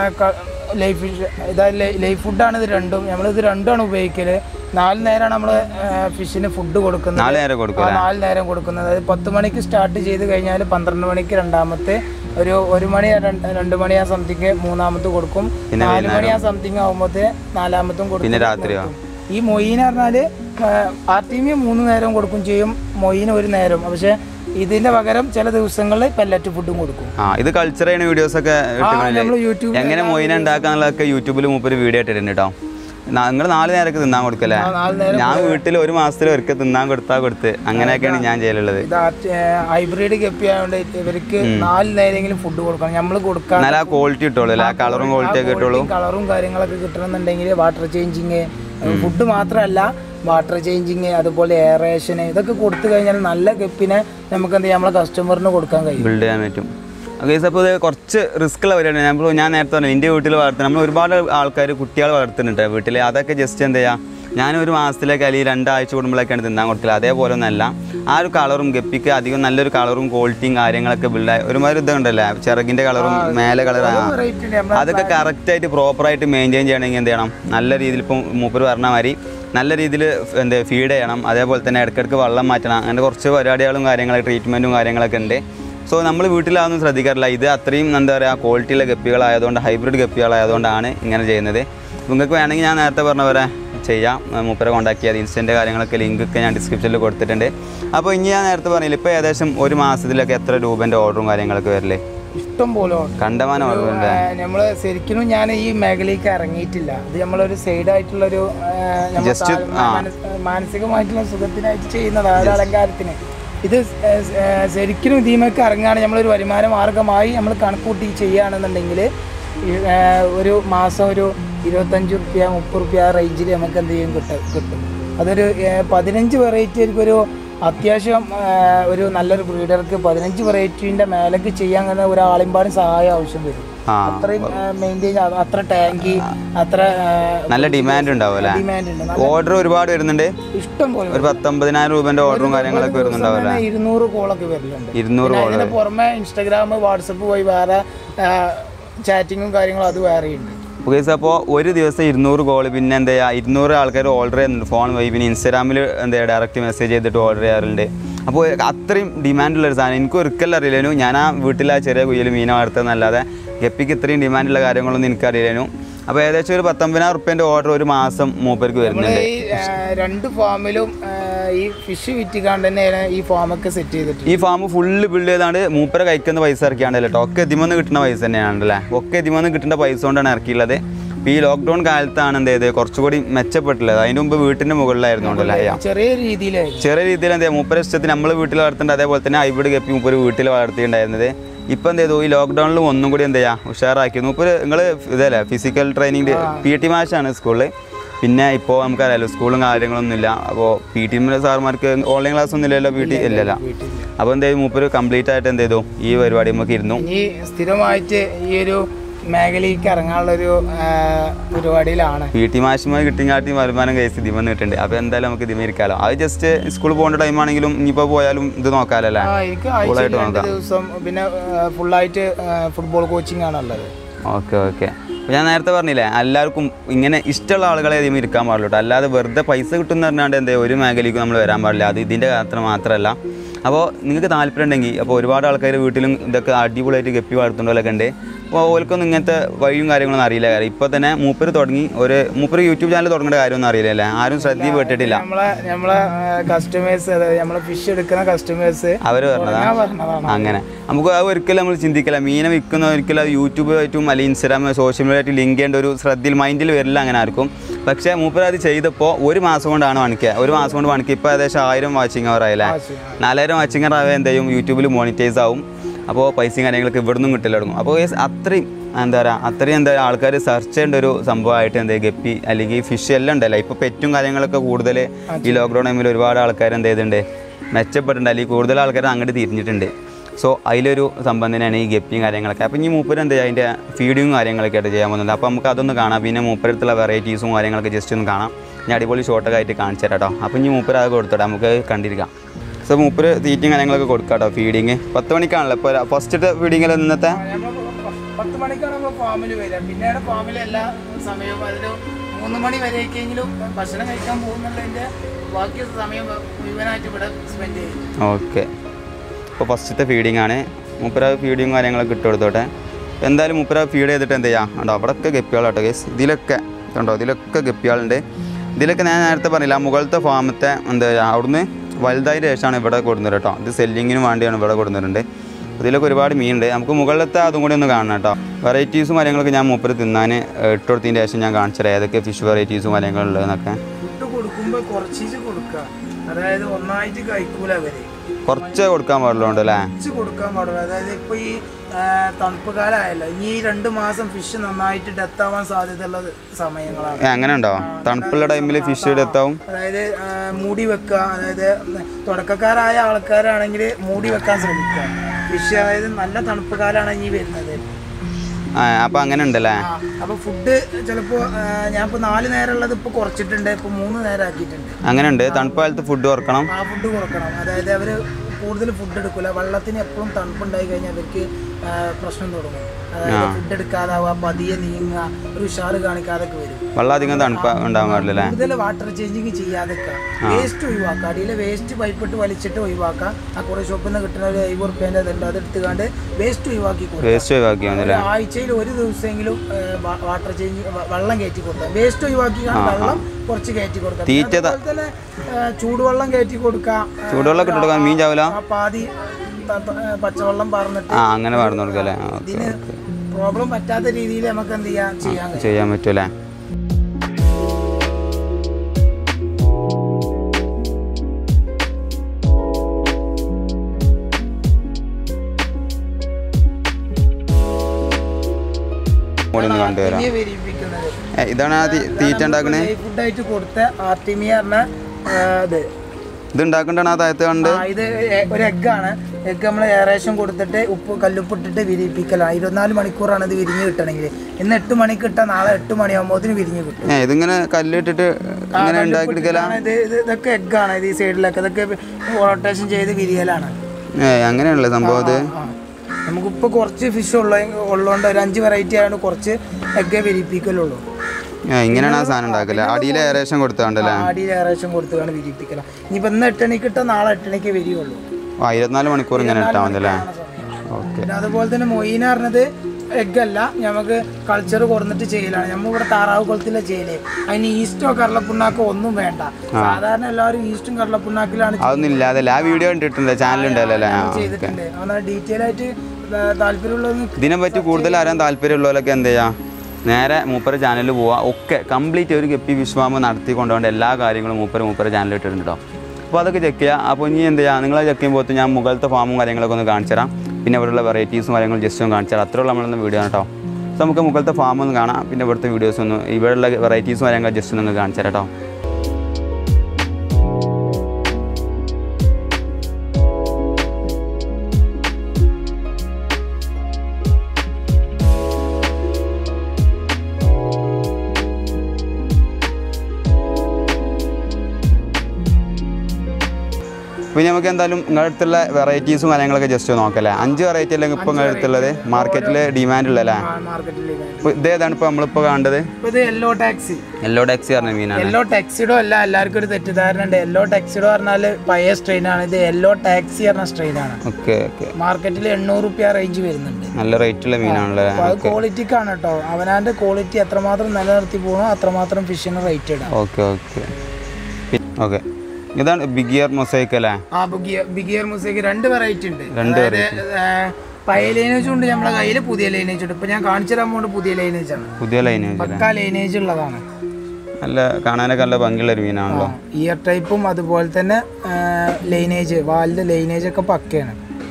ലൈഫ് ഫിഷ് ഇതാ ലൈഫ് ഫുഡാണ് ഇത് രണ്ടും നമ്മളിത് രണ്ടുമാണ് ഉപയോഗിക്കല് നാല് നേരമാണ് നമ്മൾ ഫിഷിന് ഫുഡ് കൊടുക്കുന്നത് നാല് നേരം കൊടുക്കും ആ നാല് നേരം കൊടുക്കുന്നത് അതായത് പത്ത് മണിക്ക് സ്റ്റാർട്ട് ചെയ്ത് കഴിഞ്ഞാൽ പന്ത്രണ്ട് മണിക്ക് രണ്ടാമത്തെ ഒരു ഒരു മണി രണ്ട് രണ്ട് മണി ആ സംതിങ് മൂന്നാമത്തെ കൊടുക്കും നാല് മണി ആ സംതിങ് ആകുമ്പോഴത്തെ നാലാമത്തും കൊടുക്കും പിന്നെ രാത്രിയോ ഈ മൊയ്ന പറഞ്ഞാല് ആർട്ടിമിയ മൂന്ന് നേരം കൊടുക്കും ചെയ്യും മൊയ്ന ഒരു നേരം പക്ഷെ ഇതിന്റെ പകരം ചില ദിവസങ്ങളിൽ പെല്ലറ്റ് ഫുഡും കൊടുക്കും ആ ഇത് കൾച്ചർ ചെയ്യുന്ന വീഡിയോസ് ഒക്കെ ഇട്ടിട്ടുണ്ടല്ലേ? നമ്മൾ യൂട്യൂബ് എങ്ങനെ മൊയിന ഉണ്ടാക്കാന്നുള്ളതൊക്കെ യൂട്യൂബിൽ മൂപ്പര് വീഡിയോ ഇട്ടിട്ടുണ്ട് കേട്ടോ നിങ്ങൾ നാല് നേരമൊക്കെ തിന്നാൻ കൊടുക്കല്ലേ നാല് നേരം ഞാൻ വീട്ടിൽ ഒരു മാസത്തിൽ ഒരിക്കൽ തിന്നാൻ കൊടുത്താൽ കൊടുത്ത് അങ്ങനെയൊക്കെയാണ് ഞാൻ ചെയ്യലുള്ളത് ഇത് ഹൈബ്രിഡ് ഗപ്പി ആയതുകൊണ്ട് ഇവർക്ക് നാല് നേരെങ്കിലും ഫുഡ് കൊടുക്കണം നമ്മൾ കൊടുക്കാൻ എന്നാലും ആ ക്വാളിറ്റി കിട്ടുള്ളൂ അല്ലേ ആ കളറും ക്വാളിറ്റി ഒക്കെ കിട്ടുള്ളൂ കളറും കാര്യങ്ങളൊക്കെ കിട്ടണമെന്നുണ്ടെങ്കിൽ വാട്ടർ ചേഞ്ചിങ് ഫുഡ് മാത്രമല്ല വാട്ടർ ചേഞ്ചിങ് അതുപോലെ എയറേഷന് ഇതൊക്കെ കൊടുത്തു കഴിഞ്ഞാൽ നല്ല ഗപ്പിനെ നമുക്ക് എന്ത് ചെയ്യാം നമ്മളെ കസ്റ്റമറിന് കൊടുക്കാൻ കഴിയും ബിൽഡ് ചെയ്യാൻ പറ്റും ഓക്കെ അപ്പോൾ ഇത് കുറച്ച് റിസ്ക് ഉള്ള പരിപാടിയാണ് ഞാൻ ഇപ്പോൾ ഞാൻ നേരത്തെ പറഞ്ഞു എൻ്റെ വീട്ടിൽ വളർത്തുന്നത് നമ്മൾ ഒരുപാട് ആൾക്കാർ കുട്ടികൾ വളർത്തുന്നുണ്ട് വീട്ടിൽ അതൊക്കെ ജസ്റ്റ് എന്താ ചെയ്യുക ഞാൻ ഒരു മാസത്തിലേക്ക് അല്ലെങ്കിൽ രണ്ടാഴ്ച കൂടുമ്പോഴൊക്കെയാണ് തിന്നാൻ കൊടുക്കല് അതേപോലെ ഒന്നല്ല ആ ഒരു കളറും ഗപ്പിക്ക് അധികം നല്ലൊരു കളറും ക്വാളിറ്റിയും കാര്യങ്ങളൊക്കെ ബിൽഡായി ഒരുമാതിരി ഇതുണ്ടല്ലേ ചിറകിൻ്റെ കളറും മേലെ കളർ റേറ്റ് ഉണ്ട് നമ്മളെ അതൊക്കെ കറക്റ്റായിട്ട് പ്രോപ്പറായിട്ട് മെയിൻറ്റെയിൻ ചെയ്യണമെങ്കിൽ എന്ത് ചെയ്യണം നല്ല രീതിയിൽ ഇപ്പം മൂപ്പർ പറഞ്ഞ മാതിരി നല്ല രീതിയിൽ എന്താ ഫീഡ് ചെയ്യണം അതേപോലെ തന്നെ ഇടയ്ക്കിടയ്ക്ക് വെള്ളം മാറ്റണം അങ്ങനെ കുറച്ച് പരിപാടികളും കാര്യങ്ങളും ട്രീറ്റ്മെൻറ്റും കാര്യങ്ങളൊക്കെ ഉണ്ട് സോ നമ്മൾ വീട്ടിലതൊന്നും ശ്രദ്ധിക്കാറില്ല ഇത് അത്രയും എന്താ പറയുക ക്വാളിറ്റിയുള്ള ഗപ്പികളായതുകൊണ്ട് ഹൈബ്രിഡ് ഗപ്പികളായതുകൊണ്ടാണ് ഇങ്ങനെ ചെയ്യുന്നത് നിങ്ങൾക്ക് വേണമെങ്കിൽ ഞാൻ നേരത്തെ പറഞ്ഞ പോലെ ചെയ്യാം മൂപ്പരെ കോൺടാക്ട് ചെയ്യാം ഇൻസ്റ്റൻ്റെ കാര്യങ്ങളൊക്കെ ലിങ്കൊക്കെ ഞാൻ ഡിസ്ക്രിപ്ഷനിൽ കൊടുത്തിട്ടുണ്ട് അപ്പോൾ ഇനി ഞാൻ നേരത്തെ പറഞ്ഞില്ല ഇപ്പോൾ ഏകദേശം ഒരു മാസത്തിലൊക്കെ എത്ര രൂപേൻ്റെ ഓർഡറും കാര്യങ്ങളൊക്കെ വരില്ലേ ഇഷ്ടം പോലെ ഉണ്ട് കണ്ടമാനം ഓർഡർ ഉണ്ട് നമ്മൾ ശരിക്കും ഞാൻ ഈ മേഖലയ്ക്ക് ഇറങ്ങിയിട്ടില്ല ഇത് നമ്മളൊരു സൈഡായിട്ടുള്ളൊരു Just, ആ. മാനസികമായിട്ടുള്ള സുഖത്തിനായിട്ട് ചെയ്യുന്നതാണ് ഒരു അലങ്കാരത്തിന് ഇത് ഏ, ഏ, ശരിക്കും ഇതിമൊക്കെ ഇറങ്ങുകയാണ് നമ്മളൊരു വരുമാന മാർഗമായി നമ്മൾ കണക്കൂട്ടി ചെയ്യുകയാണെന്നുണ്ടെങ്കിൽ ഈ, ഏ, ഒരു മാസം ഒരു ഇരുപത്തഞ്ച് റുപ്യ മുപ്പത് റുപ്യ റേഞ്ചിൽ നമുക്ക് എന്ത് ചെയ്യും കിട്ടും കിട്ടും അതൊരു ഏ, പതിനഞ്ച് വെറൈറ്റി ഒരു അത്യാവശ്യം ആ, ഒരു നല്ലൊരു ബ്രീഡർക്ക് പതിനഞ്ച് വെറൈറ്റീൻ്റെ മേലേക്ക് ചെയ്യാൻ കഴിയുന്ന ഒരാളിമ്പാടും സഹായം ആവശ്യം വരും ആ അത്രയും മെയിൻറ്റെയിൻ അത്ര ടാങ്കി അത്ര നല്ല ഡിമാൻഡ് ഉണ്ടാവും അല്ലേ ഡിമാൻഡ് ഉണ്ട് നല്ല ഓർഡർ ഒരുപാട് വരുന്നുണ്ട് ഇഷ്ടം പോലെ ഒരു പത്തൊമ്പതിനായിരം രൂപന്റെ ഓർഡറും കാര്യങ്ങളൊക്കെ വരുന്നുണ്ടാവില്ല തന്നെ ഇരുന്നൂറ് കോളൊക്കെ വരലുണ്ട് ഇരുന്നൂറ് പിന്നെ അതിന് പുറമെ ഇൻസ്റ്റാഗ്രാം വാട്സപ്പ് പോയി വേറെ ചാറ്റിങ്ങും കാര്യങ്ങളും അത് വേറെ ഉണ്ട് ഓക്കെ അപ്പോൾ ഒരു ദിവസം ഇരുന്നൂറ് കോൾ പിന്നെ എന്താ ചെയ്യുക ഇരുന്നൂറ് ആൾക്കാർ ഓർഡർ ചെയ്യുന്നുണ്ട് ഫോൺ വഴി പിന്നെ ഇൻസ്റ്റാഗ്രാമിൽ എന്താ ചെയ്യുക ഡയറക്റ്റ് മെസ്സേജ് ചെയ്തിട്ട് ഓർഡർ ചെയ്യാറുണ്ട് അപ്പോൾ അത്രയും ഡിമാൻഡുള്ള ഒരു സാധനം എനിക്ക് ഒരിക്കലും അറിയില്ലേനു ഞാൻ ആ വീട്ടിൽ ആ ചെറിയ കുയ്യിൽ മീനെ വളർത്തുന്നല്ലാതെ ഗപ്പിക്ക് ഇത്രയും ഡിമാൻഡുള്ള കാര്യങ്ങളൊന്നും എനിക്കറിയില്ലേനു അപ്പോൾ ഏകദേശം ഒരു പത്തൊമ്പതിനായിരം റുപ്യൻ്റെ ഓർഡർ ഒരു മാസം മൂപ്പർക്ക് നമ്മള് വരുന്നുണ്ട് ഈ ആ, രണ്ട് ഫാമിലും ആ, ഈ ഫിഷ് വിറ്റിക്കാണ്ട് തന്നെയാണ് ഈ ഫാമൊക്കെ സെറ്റ് ചെയ്തിട്ട് ഈ ഫാം ഫുള്ള് ബിൽഡ് ചെയ്താണ്ട് മൂപ്പര കഴിക്കുന്ന പൈസ ഇറക്കിയാണ്ടല്ലോ കേട്ടോ ഒക്കെ ഇതിമന്ന് കിട്ടുന്ന പൈസ തന്നെയാണല്ലേ ഒക്കെ ഇതിമന്ന് കിട്ടുന്ന പൈസ കൊണ്ടാണ് ഇറക്കിയുള്ളത് ഇപ്പോൾ ഈ ലോക്ക്ഡൗൺ കാലത്താണ് എന്ത് ചെയ്തത് കുറച്ചുകൂടി മെച്ചപ്പെട്ടുള്ളത് അതിന് മുമ്പ് വീട്ടിൻ്റെ മുകളിലായിരുന്നുണ്ടല്ലോ അയ്യാ ചെറിയ രീതിയിലായിരുന്നു ചെറിയ രീതിയിൽ എന്താ മൂപ്പര ഇഷ്ടത്തിന് നമ്മൾ വീട്ടിൽ വളർത്തേണ്ട അതേപോലെ തന്നെ ഹൈബ്രിഡ് ഗപ്പി മൂപ്പര് വീട്ടിൽ വളർത്തിയിട്ടുണ്ടായിരുന്നത് ഇപ്പം എന്ത് ചെയ്തു ഈ ലോക്ക്ഡൗണിലും ഒന്നും കൂടി എന്താ ചെയ്യുക ഉഷാറാക്കി മൂപ്പര് നിങ്ങൾ ഇതല്ലേ ഫിസിക്കൽ ട്രെയിനിങ് പി ടി മാഷാണ് സ്കൂളിൽ പിന്നെ ഇപ്പോൾ നമുക്കറിയാലോ സ്കൂളും കാര്യങ്ങളൊന്നും ഇല്ല അപ്പോൾ പി ടി സാർമാർക്ക് ഓൺലൈൻ ക്ലാസ് ഒന്നും ഇല്ലല്ലോ പി ടി ഇല്ലല്ലോ വീട്ടില് അപ്പോൾ എന്ത് ചെയ്തു മൂപ്പര് കംപ്ലീറ്റ് ആയിട്ട് എന്ത് ചെയ്തു ഈ പരിപാടി നമുക്ക് ഇരുന്നു ഇനി സ്ഥിരമായിട്ട് ഈ ഒരു മേഖലയിലേക്ക് ഇറങ്ങാനുള്ള ഒരു പരിപാടിയിലാണ് പി ടി മാഷിമാർ കിട്ടിങ്ങാട്ടി വരുമാനം കഴിച്ച് ഇതിമെന്ന് കിട്ടുന്നുണ്ട് അപ്പോൾ എന്തായാലും നമുക്ക് ഇതിമേ ഇരിക്കാമല്ലോ അത് ജസ്റ്റ് സ്കൂളിൽ പോകേണ്ട ടൈമാണെങ്കിലും ഇനിയിപ്പോൾ പോയാലും ഇത് നോക്കാമല്ലോ ആ എനിക്ക് ആഴ്ചയിൽ രണ്ട് ദിവസം പിന്നെ ഫുള്ളായിട്ട് ഫുട്ബോൾ കോച്ചിങ് ആണുള്ളത് ഓക്കെ ഓക്കെ അപ്പോൾ ഞാൻ നേരത്തെ പറഞ്ഞില്ലേ എല്ലാവർക്കും ഇങ്ങനെ ഇഷ്ടമുള്ള ആളുകളെ ഇതിൽ ഇരിക്കാൻ പാടുള്ളൂ കേട്ടോ അല്ലാതെ വെറുതെ പൈസ കിട്ടുന്ന പറഞ്ഞാണ്ട് എന്താ ഒരു മേഖലയ്ക്ക് നമ്മൾ വരാൻ പാടില്ല അത് ഇതിൻ്റെ കാര്യത്തിന് മാത്രമല്ല അപ്പോൾ നിങ്ങൾക്ക് താല്പര്യം ഉണ്ടെങ്കിൽ അപ്പോൾ ഒരുപാട് ആൾക്കാർ വീട്ടിലും ഇതൊക്കെ അടിപൊളിയായിട്ട് ഗപ്പി വളർത്തുന്നവരൊക്കെ ഉണ്ട് അപ്പോൾ ഓൽക്കൊന്നും ഇങ്ങനത്തെ വഴിയും കാര്യങ്ങളൊന്നും അറിയില്ല കാര്യം ഇപ്പോൾ തന്നെ മൂപ്പര് തുടങ്ങി ഒരു മൂപ്പര് യൂട്യൂബ് ചാനൽ തുടങ്ങേണ്ട കാര്യമൊന്നും അറിയില്ല അല്ലേ ആരും ശ്രദ്ധയിൽ പെട്ടിട്ടില്ല നമ്മളെ നമ്മളെ കസ്റ്റമേഴ്സ് അതായത് നമ്മളെ ഫിഷ് എടുക്കുന്ന കസ്റ്റമേഴ്സ് അവർ പറഞ്ഞതാ ഞാൻ പറഞ്ഞതാണ് അങ്ങനെ നമുക്ക് അത് ഒരിക്കലും നമ്മൾ ചിന്തിക്കില്ല മീനെ വിൽക്കുന്ന ഒരിക്കലും അത് യൂട്യൂബായിട്ടും അല്ലെങ്കിൽ ഇൻസ്റ്റാഗ്രാം സോഷ്യൽ മീഡിയ ആയിട്ട് ലിങ്ക് ചെയ്യേണ്ട ഒരു ശ്രദ്ധയിൽ മൈൻഡിൽ വരില്ല അങ്ങനെ ആർക്കും പക്ഷേ മൂപ്പർ അത് ചെയ്തപ്പോൾ ഒരു മാസം കൊണ്ടാണ് വണിക്കുക ഒരു മാസം കൊണ്ട് വണിക്കുക ഇപ്പോൾ ഏകദേശം ആയിരം വാച്ചിങ് അവർ ആയില്ലേ നാലായിരം വാച്ചിങ് അവർ ആവുക എന്ത് ചെയ്യും യൂട്യൂബിൽ മോണിറ്റൈസ് ആവും അപ്പോൾ പൈസയും കാര്യങ്ങളൊക്കെ ഇവിടെ നിന്നും കിട്ടില്ല തുടങ്ങും അപ്പോൾ yes, അത്രയും എന്താ പറയുക അത്രയും എന്താ പറയുക ആൾക്കാർ സെർച്ച് ചെയ്യേണ്ട ഒരു സംഭവമായിട്ട് എന്താ ഗപ്പി അല്ലെങ്കിൽ ഫിഷ് എല്ലാം ഉണ്ടല്ലോ ഇപ്പോൾ പെറ്റും കാര്യങ്ങളൊക്കെ കൂടുതൽ ഈ ലോക്ക്ഡൗൺ ടൈമിൽ ഒരുപാട് ആൾക്കാർ എന്ത് ചെയ്തിട്ടുണ്ട് മെച്ചപ്പെട്ടിട്ടുണ്ട് അല്ലെങ്കിൽ കൂടുതൽ ആൾക്കാർ അങ്ങോട്ട് തിരിഞ്ഞിട്ടുണ്ട് സോ അതിലൊരു സംഭവം തന്നെയാണ് ഈ ഗപ്പിയും കാര്യങ്ങളൊക്കെ അപ്പോൾ ഇനി മൂപ്പര് എന്താ ചെയ്യുക അതിൻ്റെ ഫീഡിങ്ങും കാര്യങ്ങളൊക്കെ ആയിട്ട് ചെയ്യാൻ പോകുന്നത് അപ്പോൾ നമുക്ക് അതൊന്ന് കാണാം പിന്നെ മൂപ്പരടുത്തുള്ള വെറൈറ്റീസും കാര്യങ്ങളൊക്കെ ജസ്റ്റ് ഒന്ന് കാണാം ഞാൻ അടിപൊളി ഷോട്ടൊക്കെ ആയിട്ട് കാണിച്ചു തരാം കേട്ടോ അപ്പോൾ ഇനി മൂപ്പര് അത് കൊടുത്തോട്ടെ നമുക്ക് കണ്ടിരിക്കാം സോ മൂപ്പര് തീറ്റയും കാര്യങ്ങളൊക്കെ കൊടുക്കാം കേട്ടോ ഫീഡിങ് പത്ത് മണിക്കാണല്ലോ ഇപ്പോൾ ഫസ്റ്റത്തെ ഫീഡിങ്ങിൽ ഇന്നത്തെ പത്ത് മണിക്കാണ് നമ്മൾ ഫാമിൽ വരിക പിന്നീട് ഫാമിൽ എല്ലാ സമയവും അതിൽ മൂന്ന് മണി വരെയൊക്കെയെങ്കിലും ഭക്ഷണം കഴിക്കാൻ പോകുന്നുള്ളതിൻ്റെ ബാക്കി സമയം മുഴുവനായിട്ട് ഇവിടെ സ്പെൻഡ് ചെയ്യും ഓക്കെ അപ്പോൾ ഫസ്റ്റത്തെ ഫീഡിങ് ആണ് മുപ്പര ഫീഡിങ്ങും കാര്യങ്ങളൊക്കെ ഇട്ട് കൊടുത്തോട്ടെ എന്തായാലും മുപ്പര ഫീഡ് ചെയ്തിട്ട് എന്ത് ചെയ്യാം കണ്ടോ അവിടെയൊക്കെ ഗപ്പികളാട്ടോ കേസ് ഇതിലൊക്കെ കണ്ടോ ഇതിലൊക്കെ ഗപ്പികളുണ്ട് ഇതിലൊക്കെ ഞാൻ നേരത്തെ പറഞ്ഞില്ല ആ മുകളിലത്തെ ഫാമത്തെ എന്താ പറയുക അവിടുന്ന് വലുതായതിന് ശേഷമാണ് ഇവിടെ കൊടുക്കുന്നത് കേട്ടോ ഇത് സെല്ലിങ്ങിന് വേണ്ടിയാണ് ഇവിടെ കൊടുക്കുന്നുണ്ട് ഇതിലൊക്കെ ഒരുപാട് മീനുണ്ട് നമുക്ക് മുകളിലത്തെ അതും കൂടി ഒന്ന് കാണണം കേട്ടോ വെറൈറ്റീസും കാര്യങ്ങളൊക്കെ ഞാൻ മൂപ്പര് തിന്നാൻ ഇട്ട് കൊടുത്തതിന് ശേഷം ഞാൻ കാണിച്ചുതരാം ഏതൊക്കെ ഫിഷ് വെറൈറ്റീസും കാര്യങ്ങളുള്ളതെന്നൊക്കെ ഫുഡ് കൊടുക്കുമ്പോൾ കുറച്ചിച്ച് കൊടുക്കുക അതായത് ഒന്നായിട്ട് കഴിക്കൂല അവര് കുറച്ചേ കൊടുക്കാൻ പാടുള്ളൂ അല്ലേ കുറച്ച് കൊടുക്കാൻ പാടുള്ളൂ അതായത് ഇപ്പോൾ ഈ ആ, തണുപ്പ് കാലമായല്ലോ ഇനി ഈ രണ്ട് മാസം ഫിഷ് നന്നായിട്ട് ഡെത്ത് ആവാൻ സാധ്യതയുള്ള സമയങ്ങളാണ് ഏ, അങ്ങനെ ഉണ്ടോ തണുപ്പുള്ള ടൈമിൽ ഫിഷ് എത്താവും അതായത് ആ, മൂടി വെക്കുക അതായത് തുടക്കക്കാരായ ആൾക്കാരാണെങ്കിൽ മൂടി വെക്കാൻ ശ്രമിക്കുക ഫിഷ് അതായത് നല്ല തണുപ്പ് കാലമാണ് ഇനി വരുന്നത് ആ അപ്പം അങ്ങനെ ഉണ്ടല്ലേ ആ, അപ്പൊ ഫുഡ് ചിലപ്പോൾ ഞാൻ ഇപ്പോൾ നാല് നേരം ഉള്ളത് ഇപ്പോൾ കുറച്ചിട്ടുണ്ട് ഇപ്പോൾ മൂന്ന് നേരം ആക്കിയിട്ടുണ്ട് അങ്ങനെ ഉണ്ട് തണുപ്പ് കാലത്ത് ഫുഡ് കുറക്കണം ആ ഫുഡ് കുറക്കണം അതായത് അവർ കൂടുതൽ ഫുഡ് എടുക്കില്ല വെള്ളത്തിന് എപ്പോഴും തണുപ്പുണ്ടായി കഴിഞ്ഞാൽ അവർക്ക് ആ, പ്രശ്നം തുടങ്ങും അതായത് ഫുഡ് എടുക്കാതാവുക പതിയെ നീങ്ങുക ഒരു ഉഷാറ് കാണിക്കാതൊക്കെ വരും വെള്ളം അധികം തണുപ്പ് ഉണ്ടാകാൻ പാടില്ല അല്ലേ കൂടുതൽ വാട്ടർ ചേഞ്ചിങ് ചെയ്യാതൊക്കെ വേസ്റ്റ് ഒഴിവാക്കുക അടിയിലെ വേസ്റ്റ് പൈപ്പിട്ട് വലിച്ചിട്ട് ഒഴിവാക്കുക ആ കുറേ ഷോപ്പിൽ നിന്ന് കിട്ടുന്ന ഒരു അയ്യൂറ് റുപ്യേൻ്റെ ഇതുണ്ട് അത് എടുത്തുകൊണ്ട് വേസ്റ്റ് ഒഴിവാക്കി കൊടുക്കുക വേസ്റ്റ് ഒഴിവാക്കി വന്നില്ലേ ആഴ്ചയിൽ ഒരു ദിവസമെങ്കിലും വാട്ടർ ചേഞ്ച് വെള്ളം കയറ്റി കൊടുക്കുക വേസ്റ്റ് ഒഴിവാക്കി വെള്ളം കുറച്ച് കയറ്റി കൊടുക്കുക തീറ്റ ത- അതുപോലെ തന്നെ ആ, ചൂടുവെള്ളം കയറ്റി കൊടുക്കുക ചൂടുവെള്ളം ഇട്ട് കൊടുക്കാൻ മീൻ ചാവില്ല ആ പാതി ത- ത- പച്ചവെള്ളം പറഞ്ഞിട്ട് ആ അങ്ങനെ പറഞ്ഞു കൊടുക്കാം അല്ലേ ഓക്കെ ഇതിന് പ്രോബ്ലം പറ്റാത്ത രീതിയിൽ നമുക്ക് എന്ത് ചെയ്യാം ചെയ്യാൻ കഴിയും ചെയ്യാൻ പറ്റൂലേ കൂടി ഒന്ന് കണ്ടുവരാം ഇനി വിരിയിപ്പിക്കുന്നത് ഏ, ഇതാണ് ആ തീ- തീറ്റ ഉണ്ടാക്കണേ ഫുഡായിട്ട് കൊടുത്ത ആർട്ടിമിയ പറഞ്ഞ ആ, ഇത് ഇത് ഉണ്ടാക്കണ്ടാണ് ആ താഴത്ത് കണ്ട് ആ, ഇത് എ- ഒരു എഗ്ഗാണ് എഗ്ഗ് നമ്മൾ ഏറേഷൻ കൊടുത്തിട്ട് ഉപ്പ് കല്ലുപ്പ് ഇട്ടിട്ട് വിരിയിപ്പിക്കലാണ് ഇരുപത്തിനാല് മണിക്കൂറാണ് ഇത് വിരിഞ്ഞ് കിട്ടണമെങ്കിൽ ഇന്ന് എട്ട് മണിക്ക് ഇട്ടാൽ നാളെ എട്ട് മണിയാകുമ്പോൾ വിരിഞ്ഞ് കിട്ടും ഏ ഇതിങ്ങനെ കല്ലിട്ടിട്ട് ഇങ്ങനെ ഉണ്ടാക്കിയെടുക്കല ആണ് ഇത് ഇത് ഇതൊക്കെ എഗ്ഗാണ് ഇത് ഈ സൈഡിലൊക്കെ ഇതൊക്കെ റൊട്ടേഷൻ ചെയ്ത് വിരിയലാണ് ഏ അങ്ങനെയാണല്ലേ സംഭവം അത് ആ. നമുക്കിപ്പോൾ കുറച്ച് ഫിഷ് ഉള്ള ഉള്ളതുകൊണ്ട് ഒരു അഞ്ച് വെറൈറ്റി ആയതുകൊണ്ട് കുറച്ച് എഗ്ഗേ വിരിയിപ്പിക്കലുള്ളൂ ഏ ഇങ്ങനെയാണ് ആ സാധനം ഉണ്ടാക്കല് അടിയിൽ ഏകദേശം കൊടുത്തോണ്ടല്ലേ ആടിയിൽ ഏറേഷൻ കൊടുത്തുകൊണ്ട് വിരിയിപ്പിക്കലാണ് ഇനിയിപ്പോൾ ഇന്ന് എട്ടണിക്ക് ഇട്ടാൽ നാളെ എട്ടണിക്ക് വരികയുള്ളൂ ആ ഇരുപത്തിനാല് മണിക്കൂർ ഇങ്ങനെ ഇട്ടാൽ മതി അല്ലേ ഓക്കെ പിന്നെ അതുപോലെ തന്നെ മൊയ്ന പറഞ്ഞത് എഗ് അല്ല നമുക്ക് കൾച്ചർ കുറഞ്ഞിട്ട് ചെയ്യലാണ് നമ്മൾ ഇവിടെ താറാവ് കുളത്തിലെ ചെയ്യല് അതിന് ഈസ്റ്റോ കടലപ്പിണ്ണാക്കോ ഒന്നും വേണ്ട സാധാരണ എല്ലാവരും ഈസ്റ്റും കടലപ്പിണ്ണാക്കിലാണ് അതൊന്നും ഇല്ലാതല്ലേ ആ വീഡിയോ കണ്ടിട്ടുണ്ട് ചാനലുണ്ടല്ലോ അല്ലേ ആ ഓക്കെ ചെയ്തിട്ടുണ്ട് എന്നാൽ ഡീറ്റെയിൽ ആയിട്ട് താ- താല്പര്യമുള്ളവർക്ക് ഇതിനെ പറ്റി കൂടുതൽ അറിയാൻ താല്പര്യമുള്ളവരൊക്കെ എന്ത് ചെയ്യാം നേരെ മൂപ്പര ചാനലിൽ പോവുക ഒക്കെ കംപ്ലീറ്റ് ഒരു ഗപ്പി വിശ്വാമ നടത്തി കൊണ്ടുപോകേണ്ട എല്ലാ കാര്യങ്ങളും മൂപ്പര മൂപ്പര ചാനലിൽ ഇട്ടിട്ടുണ്ട് കേട്ടോ അപ്പോൾ അതൊക്കെ ചെക്ക് ചെയ്യുക അപ്പോൾ ഇനി എന്ത് ചെയ്യുക നിങ്ങളെ ചെക്ക് ചെയ്യുമ്പോൾ ഞാൻ മുകളിലത്തെ ഫാമും കാര്യങ്ങളൊക്കെ ഒന്ന് കാണിച്ചു തരാം പിന്നെ ഇവിടെയുള്ള വെറൈറ്റീസും കാര്യങ്ങളും ജസ്റ്റ് ഒന്ന് കാണിച്ചു തരാം അത്രയുള്ള നമ്മളൊന്ന് വീഡിയോ ആണ് കേട്ടോ സോ നമുക്ക് മുകളിലത്തെ ഫാം ഒന്ന് കാണാം പിന്നെ ഇവിടുത്തെ വീഡിയോസ് ഒന്ന് ഇവിടെയുള്ള വെറൈറ്റീസും കാര്യങ്ങളും ജസ്റ്റ് ഒന്ന് കാണിച്ചു തരാം കേട്ടോ പിന്നെ നമുക്ക് എന്തായാലും നിങ്ങളുടെ അടുത്തുള്ള വെറൈറ്റീസും കാര്യങ്ങളൊക്കെ ജസ്റ്റ് നോക്കല്ലേ അഞ്ച് വെറൈറ്റി അല്ലെങ്കിൽ ഇപ്പോൾ നിങ്ങളുടെ അടുത്തുള്ളത് മാർക്കറ്റിൽ ഡിമാൻഡ് ഉള്ളല്ലേ മാർക്കറ്റിൽ ഇപ്പോൾ ഇതേതാണ് ഇപ്പോൾ നമ്മളിപ്പോൾ കണ്ടത് ഇപ്പൊ ഇത് യെല്ലോ ടാക്സി എല്ലോ ടാക്സി പറഞ്ഞ മീനാണ് യെല്ലോ ടാക്സിഡോ അല്ല എല്ലാവർക്കും ഒരു തെറ്റിദ്ധാരണ ഉണ്ട് യെല്ലോ ടാക്സിഡോ പറഞ്ഞാൽ പഴയ സ്ട്രെയിൻ ആണ് ഇത് യെല്ലോ ടാക്സി പറഞ്ഞ സ്ട്രെയിൻ ആണ് ഓക്കെ ഓക്കെ മാർക്കറ്റിൽ എണ്ണൂറ് റുപ്യ റേഞ്ച് വരുന്നുണ്ട് നല്ല റേറ്റുള്ള മീനാണല്ലേ അപ്പൊ അത് ക്വാളിറ്റിക്കാണ് കേട്ടോ അവനാന്റെ ക്വാളിറ്റി എത്രമാത്രം നിലനിർത്തി പോകണോ അത്രമാത്രം ഫിഷിന് റേറ്റ് ഇടാം ഓക്കെ ഓക്കെ ഓക്കെ ഇതാണ് ബിഗിയർ മൊസൈക്ക് അല്ലേ ആ ബിഗിയർ ബിഗിയർ മുസേക്ക് രണ്ട് വെറൈറ്റി ഉണ്ട് രണ്ട് അതായത് ഏ, പഴയ ലൈനേജ് ഉണ്ട് നമ്മളെ കയ്യിൽ പുതിയ ലൈനേജ് ഉണ്ട് ഇപ്പൊ ഞാൻ കാണിച്ചു തരാൻ പോകുന്നത് പുതിയ ലൈനേജ് ആണ് പുതിയ ലൈനേജ് അല്ലേ പക്ക ലൈനേജ് ഉള്ളതാണ് നല്ല കാണാനൊക്കെ നല്ല ഭംഗിയുള്ള ഒരു മീനാണല്ലോ ഇയർ ടൈപ്പും അതുപോലെ തന്നെ ലൈനേജ് വാലിന്റെ ലൈനേജ് ഒക്കെ പക്കയാണ്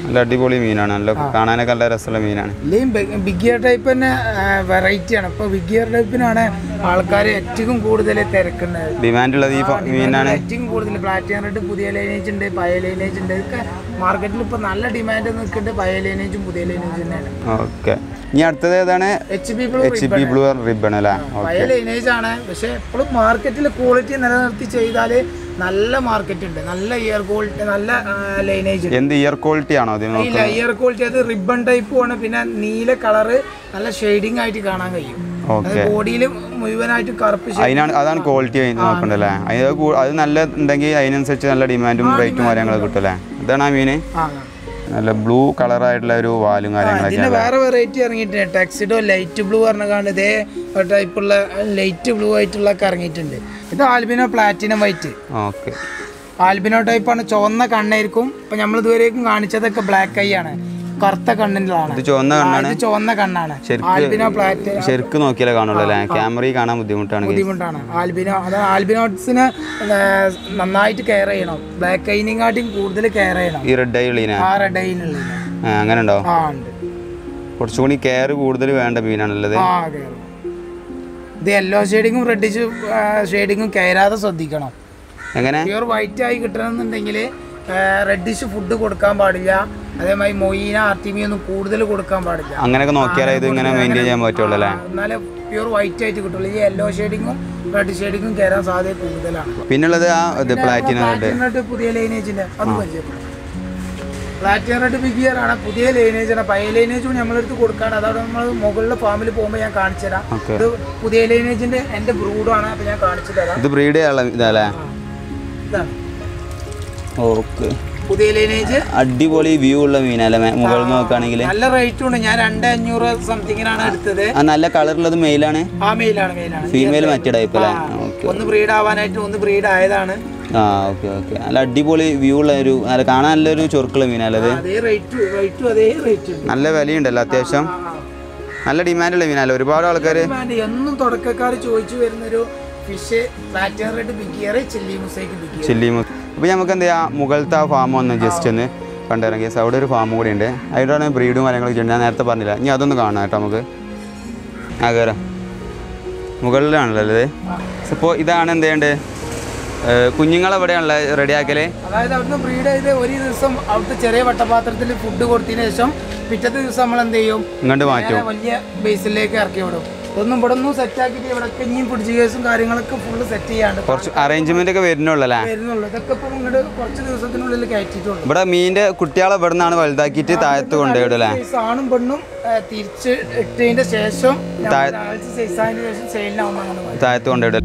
നല്ല അടിപൊളി മീനാണ് നല്ല കാണാനൊക്കെ നല്ല രസമുള്ള മീനാണ് ഇല്ലെങ്കിൽ ബിഗ് ഇയർ ടൈപ്പ് തന്നെ വെറൈറ്റി ആണ് ഇപ്പൊ ബിഗ് ഇയർ ടൈപ്പിനാണ് ആൾക്കാർ ഏറ്റവും കൂടുതൽ തിരക്കുന്നത് ഡിമാൻഡ് ഉള്ളത് ഈ ഫ- മീനാണ് ഏറ്റവും കൂടുതൽ പ്ലാറ്റിനം റെഡ് പുതിയ ലൈനേജ് ഉണ്ട് പഴയ ലൈനേജ് ഉണ്ട് ഇതൊക്കെ മാർക്കറ്റിൽ ഇപ്പൊ നല്ല ഡിമാൻഡ് നിൽക്കുന്നുണ്ട് പഴയ ലൈനേജും പുതിയ ലൈനേജും തന്നെയാണ് ഓക്കെ ഇനി അടുത്തത് ഏതാണ് H B blue H P blue ribbon അല്ലേ പഴയ ലൈനേജ് ആണ് പക്ഷെ എപ്പോഴും മാർക്കറ്റിൽ ക്വാളിറ്റി നിലനിർത്തി ചെയ്താൽ നല്ല മാർക്കറ്റ് ഉണ്ട് നല്ല ഇയർ ക്വാളിറ്റി നല്ല ലൈനേജ് ഉണ്ട് എന്ത് ഇയർ ക്വാളിറ്റി ആണോ അത് ഈ ലെയർ ക്വാളിറ്റി അത് റിബൺ ടൈപ്പും ആണ് പിന്നെ നീല കളറ് നല്ല ഷെയ്ഡിങ് ആയിട്ട് കാണാൻ കഴിയും അത് ഓക്കെ ബോഡിയിൽ മുഴുവനായിട്ട് കറുപ്പ് shade അതിനാണ് അതാണ് ക്വാളിറ്റി നോക്കണ്ടല്ലേ അതിന് കൂ- അത് നല്ല ഉണ്ടെങ്കിൽ അതിനനുസരിച്ച് നല്ല ഡിമാൻഡും റേറ്റും കാര്യങ്ങളൊക്കെ കിട്ടും അല്ലേ ഇതാണ് ആ മീന് ആ നല്ല ബ്ലൂ കളറായിട്ടുള്ള ഒരു വാലും കാര്യങ്ങളൊക്കെ ഇതിന്റെ വേറെ വെറൈറ്റി ഇറങ്ങിയിട്ടുണ്ട് ടെക്സിഡോ ലൈറ്റ് ബ്ലൂ പറഞ്ഞാണ്ട് ഇതേ ടൈപ്പുള്ള ലൈറ്റ് ബ്ലൂ ആയിട്ടുള്ള ഒക്കെ ഇറങ്ങിയിട്ടുണ്ട് ഇത് albino platinum white okay albino ടൈപ്പാണ് ചുവന്ന കണ്ണായിരിക്കും ഇപ്പൊ നമ്മൾ ഇതുവരേക്കും കാണിച്ചതൊക്കെ ബ്ലാക്ക് ഐ ആണ് കറുത്ത കണ്ണിലാണ് ഇത് ചുവന്ന കണ്ണാണ് ഇത് ചുവന്ന കണ്ണാണ് ശരിക്ക് ആൽബിനോ പ്ലാറ്റ് ശരിക്ക് നോക്കിയാലേ കാണുള്ളൂ അല്ലേ ക്യാമറയിൽ കാണാൻ ബുദ്ധിമുട്ടാണ് guys. ബുദ്ധിമുട്ടാണ് ആൽബിനോ അത് ആൽബിനോട്സിനെ നന്നായിട്ട് കെയർ ചെയ്യണം ബ്ലാക്ക് ഐനിങ്ങാട്ടിയും കൂടുതൽ കെയർ ചെയ്യണം ഈ റെഡ് ഐ ഉള്ളീന ആ റെഡ് ഐനുള്ളത് അങ്ങനെ ഉണ്ടോ ആ ഉണ്ട് കുറച്ചുകൂടി കെയർ കൂടുതൽ വേണ്ട മീനാണുള്ളത് ആ അതെ അതെ. ഇത് യെല്ലോ ഷെയ്ഡിങ്ങും റെഡിഷ് ഷെയ്ഡിങ്ങും കയറാതെ ശ്രദ്ധിക്കണം എങ്ങനെ പ്യൂർ വൈറ്റ് ആയി കിട്ടണമെന്നുണ്ടെങ്കിൽ റെഡിഷ് ഫുഡ് കൊടുക്കാൻ പാടില്ല അതേമാതിരി മൊയ്ന ആർട്ടിമി ഒന്നും കൂടുതൽ കൊടുക്കാൻ പാടില്ല അങ്ങനെയൊക്കെ നോക്കിയാലേ ഇത് ഇങ്ങനെ മെയിൻറ്റെയിൻ ചെയ്യാൻ പറ്റുള്ളൂ അല്ലേ എന്നാലേ പ്യൂർ വൈറ്റ് ആയിട്ട് കിട്ടുള്ളൂ ഈ യെല്ലോ ഷെയ്ഡിങ്ങും റെഡ് ഷെയ്ഡിങ്ങും കയറാൻ സാധ്യത കൂടുതലാണ് പിന്നുള്ളത് ആ ഇത് പ്ലാറ്റിനം റെഡ് പ്ലാറ്റിനം റെഡ് പുതിയ ലൈനേജിന്റെ അത് പരിചയപ്പെടും പ്ലാറ്റിനം റെഡ് ബിഗ് ഇയർ ആണ് പുതിയ ലൈനേജ് ആണ് പഴയ ലൈനേജും നമ്മളെടുത്ത് കൊടുക്കാണ് അതവിടെ നമ്മൾ മുകളിലെ ഫാമിൽ പോകുമ്പോൾ ഞാൻ കാണിച്ചു തരാം ഓക്കെ ഇത് പുതിയ ലൈനേജിന്റെ എന്റെ ബ്രൂഡാണ് അപ്പൊ ഞാൻ കാണിച്ചു തരാം ഇത് ബ്രീഡ് ഇതല്ലേ ഇതാണ് ഓക്കെ പുതിയ ലൈനേജ് അടിപൊളി വ്യൂ ഉള്ള മീനല്ലേ മേ- മുകളിൽ നോക്കുകയാണെങ്കിൽ നല്ല റേറ്റും ഉണ്ട് ഞാൻ രണ്ട് അഞ്ഞൂറ് സംതിങ്ങിനാണ് എടുത്തത് ആ നല്ല കളറുള്ളത് മെയിലാണ് ആ മെയിലാണ് മെയിലാണ് ഫീമെയിൽ മറ്റേ ടൈപ്പ് അല്ലേ ഓക്കെ ഒന്ന് ബ്രീഡ് ആവാനായിട്ട് ഒന്ന് ബ്രീഡ് ആയതാണ് ആ ഓക്കെ ഓക്കെ നല്ല അടിപൊളി വ്യൂ ഉള്ള ഒരു നല്ല കാണാൻ നല്ലൊരു ചൊറുക്കുള്ള മീനല്ലത് അതേ റേറ്റ് റേറ്റും അതേ റേറ്റ് ഉണ്ട് നല്ല വിലയുണ്ടല്ലോ അത്യാവശ്യം ആ, ആ. നല്ല ഡിമാൻഡുള്ള മീനല്ലേ ഒരുപാട് ആൾക്കാർ വേണ്ട എന്നും തുടക്കക്കാർ ചോദിച്ചു വരുന്നൊരു fish platinum red big ear chilli mosaic big ear chilli അപ്പോൾ നമുക്ക് എന്ത് ചെയ്യാം മുകളിലത്തെ ആ ഫാം ഒന്ന് ജസ്റ്റ് ഒന്ന് കണ്ടിറങ്ങി അവിടെ ഒരു ഫാം കൂടി ഉണ്ട് അതിലാണ് ബ്രീഡും കാര്യങ്ങളൊക്കെ ചെയ്യുന്നത് ഞാൻ നേരത്തെ പറഞ്ഞില്ല ഇനി അതൊന്ന് കാണാം കേട്ടോ നമുക്ക് ആ കയറാം മുകളിലാണല്ലോ ഇത് ഇപ്പോൾ ഇതാണ് എന്ത് ചെയ്യേണ്ടത് കുഞ്ഞുങ്ങളെ എവിടെയാണല്ലോ റെഡിയാക്കല് അതായത് അവിടുന്ന് ബ്രീഡ് ചെയ്ത് ഒരു ദിവസം അവിടുത്തെ ചെറിയ വട്ടപാത്രത്തിൽ ഫുഡ് കൊടുത്തതിന് ശേഷം പിറ്റത്തെ ദിവസം നമ്മൾ എന്ത് ചെയ്യും ഇങ്ങോട്ട് മാറ്റും നേരെ വലിയ ബേസിലേക്ക് ഇറക്കി വിടും ഒന്നും ഇവിടെ ഒന്നും സെറ്റ് ആക്കിയിട്ട് ഇവിടെ ഇനിയും പിടിച്ച് കേസും കാര്യങ്ങളൊക്കെ ഫുള്ള് സെറ്റ് ചെയ്യാണ്ട് കുറച്ച് അറേഞ്ച്മെന്റ് ഒക്കെ വരുന്നുള്ളൂ അല്ലേ വരുന്നുള്ളൂ ഇതൊക്കെ ഇപ്പം ഇങ്ങോട്ട് കുറച്ച് ദിവസത്തിനുള്ളിൽ കയറ്റിയിട്ടുള്ളൂ ഇവിടെ മീനിന്റെ കുട്ടികളെ ഇവിടെ നിന്നാണ് വലുതാക്കിയിട്ട് താഴത്ത് കൊണ്ടുപോയിടും അല്ലേ സൈസ് ആണും പെണ്ണും ആ, തിരിച്ച് ഇട്ടതിന്റെ ശേഷം സൈസ് ആയതിനു ശേഷം സെയിലിനാവുമ്പോൾ അങ്ങനെ മതി. താഴത്ത് കൊണ്ടുപോയിടും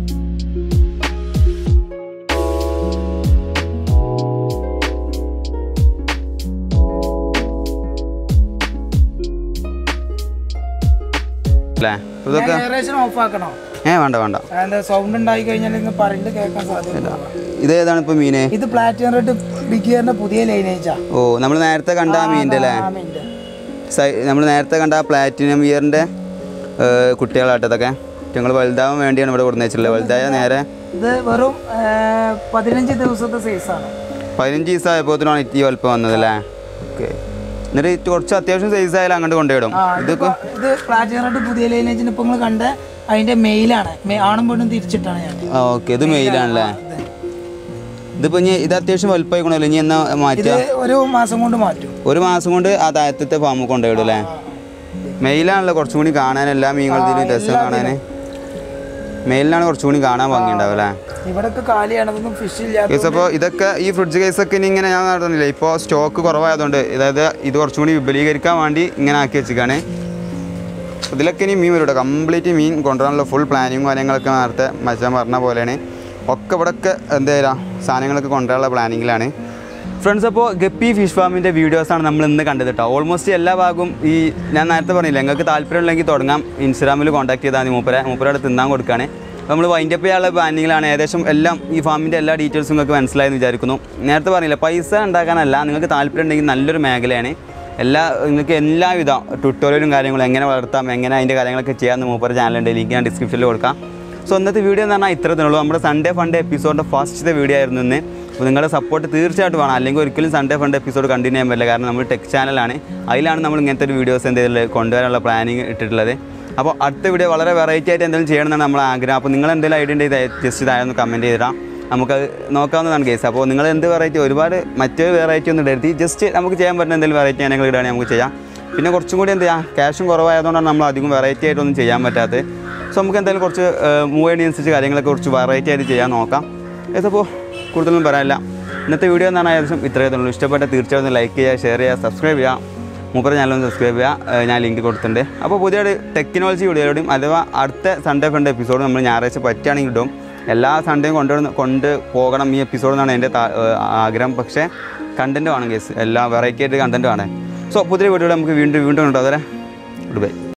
അല്ലേ ഇതൊക്കെ ഞാൻ എയറേഷൻ ഓഫ് ആക്കണോ ഏ വേണ്ട വേണ്ട എന്താ സൗണ്ട് ഉണ്ടായി കഴിഞ്ഞാൽ നിങ്ങൾ പറയുന്നത് കേൾക്കാൻ സാധ്യത ഇതേതാണ് ഇപ്പൊ മീന് ഇത് പ്ലാറ്റിനം റെഡ് ബിഗ് ഇയറിന്റെ പുതിയ ലൈനേജാ ഓ നമ്മൾ നേരത്തെ കണ്ട ആ മീനിന്റെ അല്ലേ നമ്മൾ നേരത്തെ കണ്ട ആ പ്ലാറ്റിനം ഇയറിന്റെ കുട്ടികളാട്ടോ ഇതൊക്കെ ഞങ്ങൾ വലുതാവാൻ വേണ്ടിയാണ് ഇവിടെ കൊടുന്ന് വെച്ചിട്ടുള്ളത് വലുതായ നേരെ ഇത് വെറും ആ, പതിനഞ്ച് ദിവസത്തെ സൈസാണ് പതിനഞ്ച് ദിവസം ആയപ്പോഴത്തേനാണ് ഈ വലുപ്പം വന്നത് അല്ലേ ഓക്കെ എന്നിട്ട് ഇത് കുറച്ച് അത്യാവശ്യം സൈസ് ആയാലും അങ്ങോട്ട് കൊണ്ടുപോയിടും ഇതിപ്പോ ഇത് പ്ലാറ്റിനം റെഡ് പുതിയ ലൈനേജിന് ഇപ്പൊ നിങ്ങൾ കണ്ട അതിന്റെ മെയിലാണ് ആണും പെണ്ണും തിരിച്ചിട്ടാണ് ഞാൻ ആ ഓക്കെ ഇത് മെയിലാണല്ലേ ഇതിപ്പോ ഇനി ഇത് അത്യാവശ്യം വലുപ്പമായിക്കണല്ലോ ഇനി എന്നാ ഇത് മാറ്റുക ഒരു മാസം കൊണ്ട് മാറ്റും ഒരു മാസം കൊണ്ട് ആ താഴത്തെ ഫാമിൽ കൊണ്ടുപോയിടും അല്ലേ മെയിലാണല്ലോ കുറച്ചും കൂടി കാണാൻ എല്ലാ മീനുകളുടെയും രസം കാണാൻ മെയിലിനാണ് കുറച്ചും കൂടി കാണാൻ ഭംഗിയുണ്ടാവും അല്ലേ ഇവിടൊക്കെ കാലിയാണ് ഇതൊന്നും ഫിഷ് ഇല്ലാത്ത കേസ് അപ്പോൾ ഇതൊക്കെ ഈ ഫ്രിഡ്ജ് കേസൊക്കെ ഇനി ഇങ്ങനെ ഞാൻ നടന്നില്ല ഇപ്പോൾ സ്റ്റോക്ക് കുറവായതുകൊണ്ട് അതായത് ഇത് കുറച്ചും കൂടി വിപുലീകരിക്കാൻ വേണ്ടി ഇങ്ങനെ ആക്കി വെച്ചിരിക്കുകയാണ് ഇതിലൊക്കെ ഇനി മീൻ വരും കംപ്ലീറ്റ് മീൻ കൊണ്ടുവരാനുള്ള ഫുൾ പ്ലാനിങ്ങും കാര്യങ്ങളൊക്കെ നേരത്തെ മച്ചാൻ പറഞ്ഞ പോലെയാണ് ഒക്കെ ഇവിടെയൊക്കെ എന്താ പറയുക സാധനങ്ങളൊക്കെ കൊണ്ടുവരാനുള്ള പ്ലാനിങ്ങിലാണ് ഫ്രണ്ട്സ് അപ്പോൾ ഗപ്പി ഫിഷ് ഫാമിൻ്റെ വീഡിയോസാണ് നമ്മൾ ഇന്ന് കണ്ടത് കേട്ടോ ഓൾമോസ്റ്റ് എല്ലാ ഭാഗവും ഈ ഞാൻ നേരത്തെ പറഞ്ഞില്ല നിങ്ങൾക്ക് താല്പര്യമുണ്ടെങ്കിൽ തുടങ്ങാം ഇൻസ്റ്റാഗ്രാമിൽ കോൺടാക്ട് ചെയ്താൽ മതി മൂപ്പരെ മൂപ്പരോട് തിന്നാൻ കൊടുക്കുകയാണ് അപ്പോൾ നമ്മൾ വൈൻഡപ്പ് ചെയ്യാനുള്ള പ്ലാനിങ്ങിലാണ് ഏകദേശം എല്ലാം ഈ ഫാമിൻ്റെ എല്ലാ ഡീറ്റെയിൽസും നിങ്ങൾക്ക് മനസ്സിലായെന്ന് വിചാരിക്കുന്നു നേരത്തെ പറഞ്ഞില്ല പൈസ ഉണ്ടാക്കാനല്ല നിങ്ങൾക്ക് താല്പര്യം ഉണ്ടെങ്കിൽ നല്ലൊരു മേഖലയാണ് എല്ലാ നിങ്ങൾക്ക് എല്ലാവിധ ട്യൂട്ടോറിയലും കാര്യങ്ങളും എങ്ങനെ വളർത്താം എങ്ങനെ അതിൻ്റെ കാര്യങ്ങളൊക്കെ ചെയ്യാമെന്ന് മൂപ്പര ചാനലുണ്ട് ലിങ്ക് ഞാൻ ഡിസ്ക്രിപ്ഷനിൽ കൊടുക്കാം സോ ഇന്നത്തെ വീഡിയോ എന്ന് പറഞ്ഞാൽ ഇത്ര ഉള്ളൂ നമ്മുടെ സൺഡേ ഫണ്ട് എപ്പിസോഡിൻ്റെ ഫസ്റ്റത്തെ വീഡിയോ ആയിരുന്നു ഇന്ന് അപ്പോൾ നിങ്ങളുടെ സപ്പോർട്ട് തീർച്ചയായിട്ടും വേണം അല്ലെങ്കിൽ ഒരിക്കലും സൺഡേ ഫണ്ട് എപ്പിസോഡ് കണ്ടിന്യൂ ചെയ്യാൻ പറ്റില്ല കാരണം നമ്മൾ ടെക് ചാനലാണ് അതിലാണ് നമ്മൾ ഇങ്ങനത്തെ ഒരു വീഡിയോസ് എന്തെങ്കിലും കൊണ്ടുവരാനുള്ള പ്ലാനിങ് ഇട്ടിട്ടുള്ളത് അപ്പോൾ അടുത്ത വീഡിയോ വളരെ വെറൈറ്റി ആയിട്ട് എന്തെങ്കിലും ചെയ്യണം എന്നാണ് നമ്മളെ ആഗ്രഹം അപ്പോൾ നിങ്ങൾ എന്തെങ്കിലും ഐഡിയ ഉണ്ടെങ്കിൽ ജസ്റ്റ് ഇതായൊന്ന് കമൻറ്റ് ചെയ്തിടാം നമുക്ക് നോക്കാവുന്നതാണ് കേസ് അപ്പോൾ നിങ്ങൾ എന്ത് വെറൈറ്റി ഒരുപാട് മറ്റൊരു വെറൈറ്റി ഒന്നും ഇടരുത് ജസ്റ്റ് നമുക്ക് ചെയ്യാൻ പറ്റുന്ന എന്തെങ്കിലും വെറൈറ്റി ഞങ്ങൾ ഇടുകയാണെങ്കിൽ നമുക്ക് ചെയ്യാം പിന്നെ കുറച്ചും കൂടി എന്ത് ചെയ്യാം ക്യാഷും കുറവായതുകൊണ്ടാണ് നമ്മൾ അധികം വെറൈറ്റി ആയിട്ടൊന്നും ചെയ്യാൻ പറ്റാത്തത് സോ നമുക്ക് എന്തായാലും കുറച്ച് മൂവ് അനുസരിച്ച് കാര്യങ്ങളൊക്കെ കുറച്ച് വെറൈറ്റി ആയിട്ട് ചെയ്യാൻ നോക്കാം ഏതപ്പോൾ കൂടുതലൊന്നും പറയാനില്ല ഇന്നത്തെ വീഡിയോ എന്ന് പറഞ്ഞാൽ ഏകദേശം ഇത്രയേ ഉള്ളൂ ഇഷ്ടപ്പെട്ട തീർച്ചയായിട്ടും ലൈക്ക് ചെയ്യുക ഷെയർ ചെയ്യുക സബ്സ്ക്രൈബ് ചെയ്യുക മൂപ്പർ ചാനലൊന്ന് സബ്സ്ക്രൈബ് ചെയ്യുക ഏഹ് ഞാൻ ലിങ്ക് കൊടുത്തിട്ടുണ്ട് അപ്പോൾ പുതിയൊരു ടെക്നോളജി വീഡിയോയോടും അഥവാ അടുത്ത സൺഡേ ഫണ്ട് എപ്പിസോഡ് നമ്മൾ ഞായറാഴ്ച പറ്റുകയാണെങ്കിൽ ഇടും എല്ലാ സൺഡേയും കൊണ്ടുവന്ന് കൊണ്ട് പോകണം ഈ എപ്പിസോഡ് എന്നാണ് എൻ്റെ താ- ഏഹ് ആഗ്രഹം പക്ഷേ കണ്ടൻറ്റ് വേണം കേസ് എല്ലാ വെറൈറ്റി ആയിട്ട് കണ്ടൻറ്റ് വേണം സോ പുതിയ വീഡിയോ നമുക്ക് വീണ്ടും വീണ്ടും ഉണ്ടോ അതുവരെ ഗുഡ് ബൈ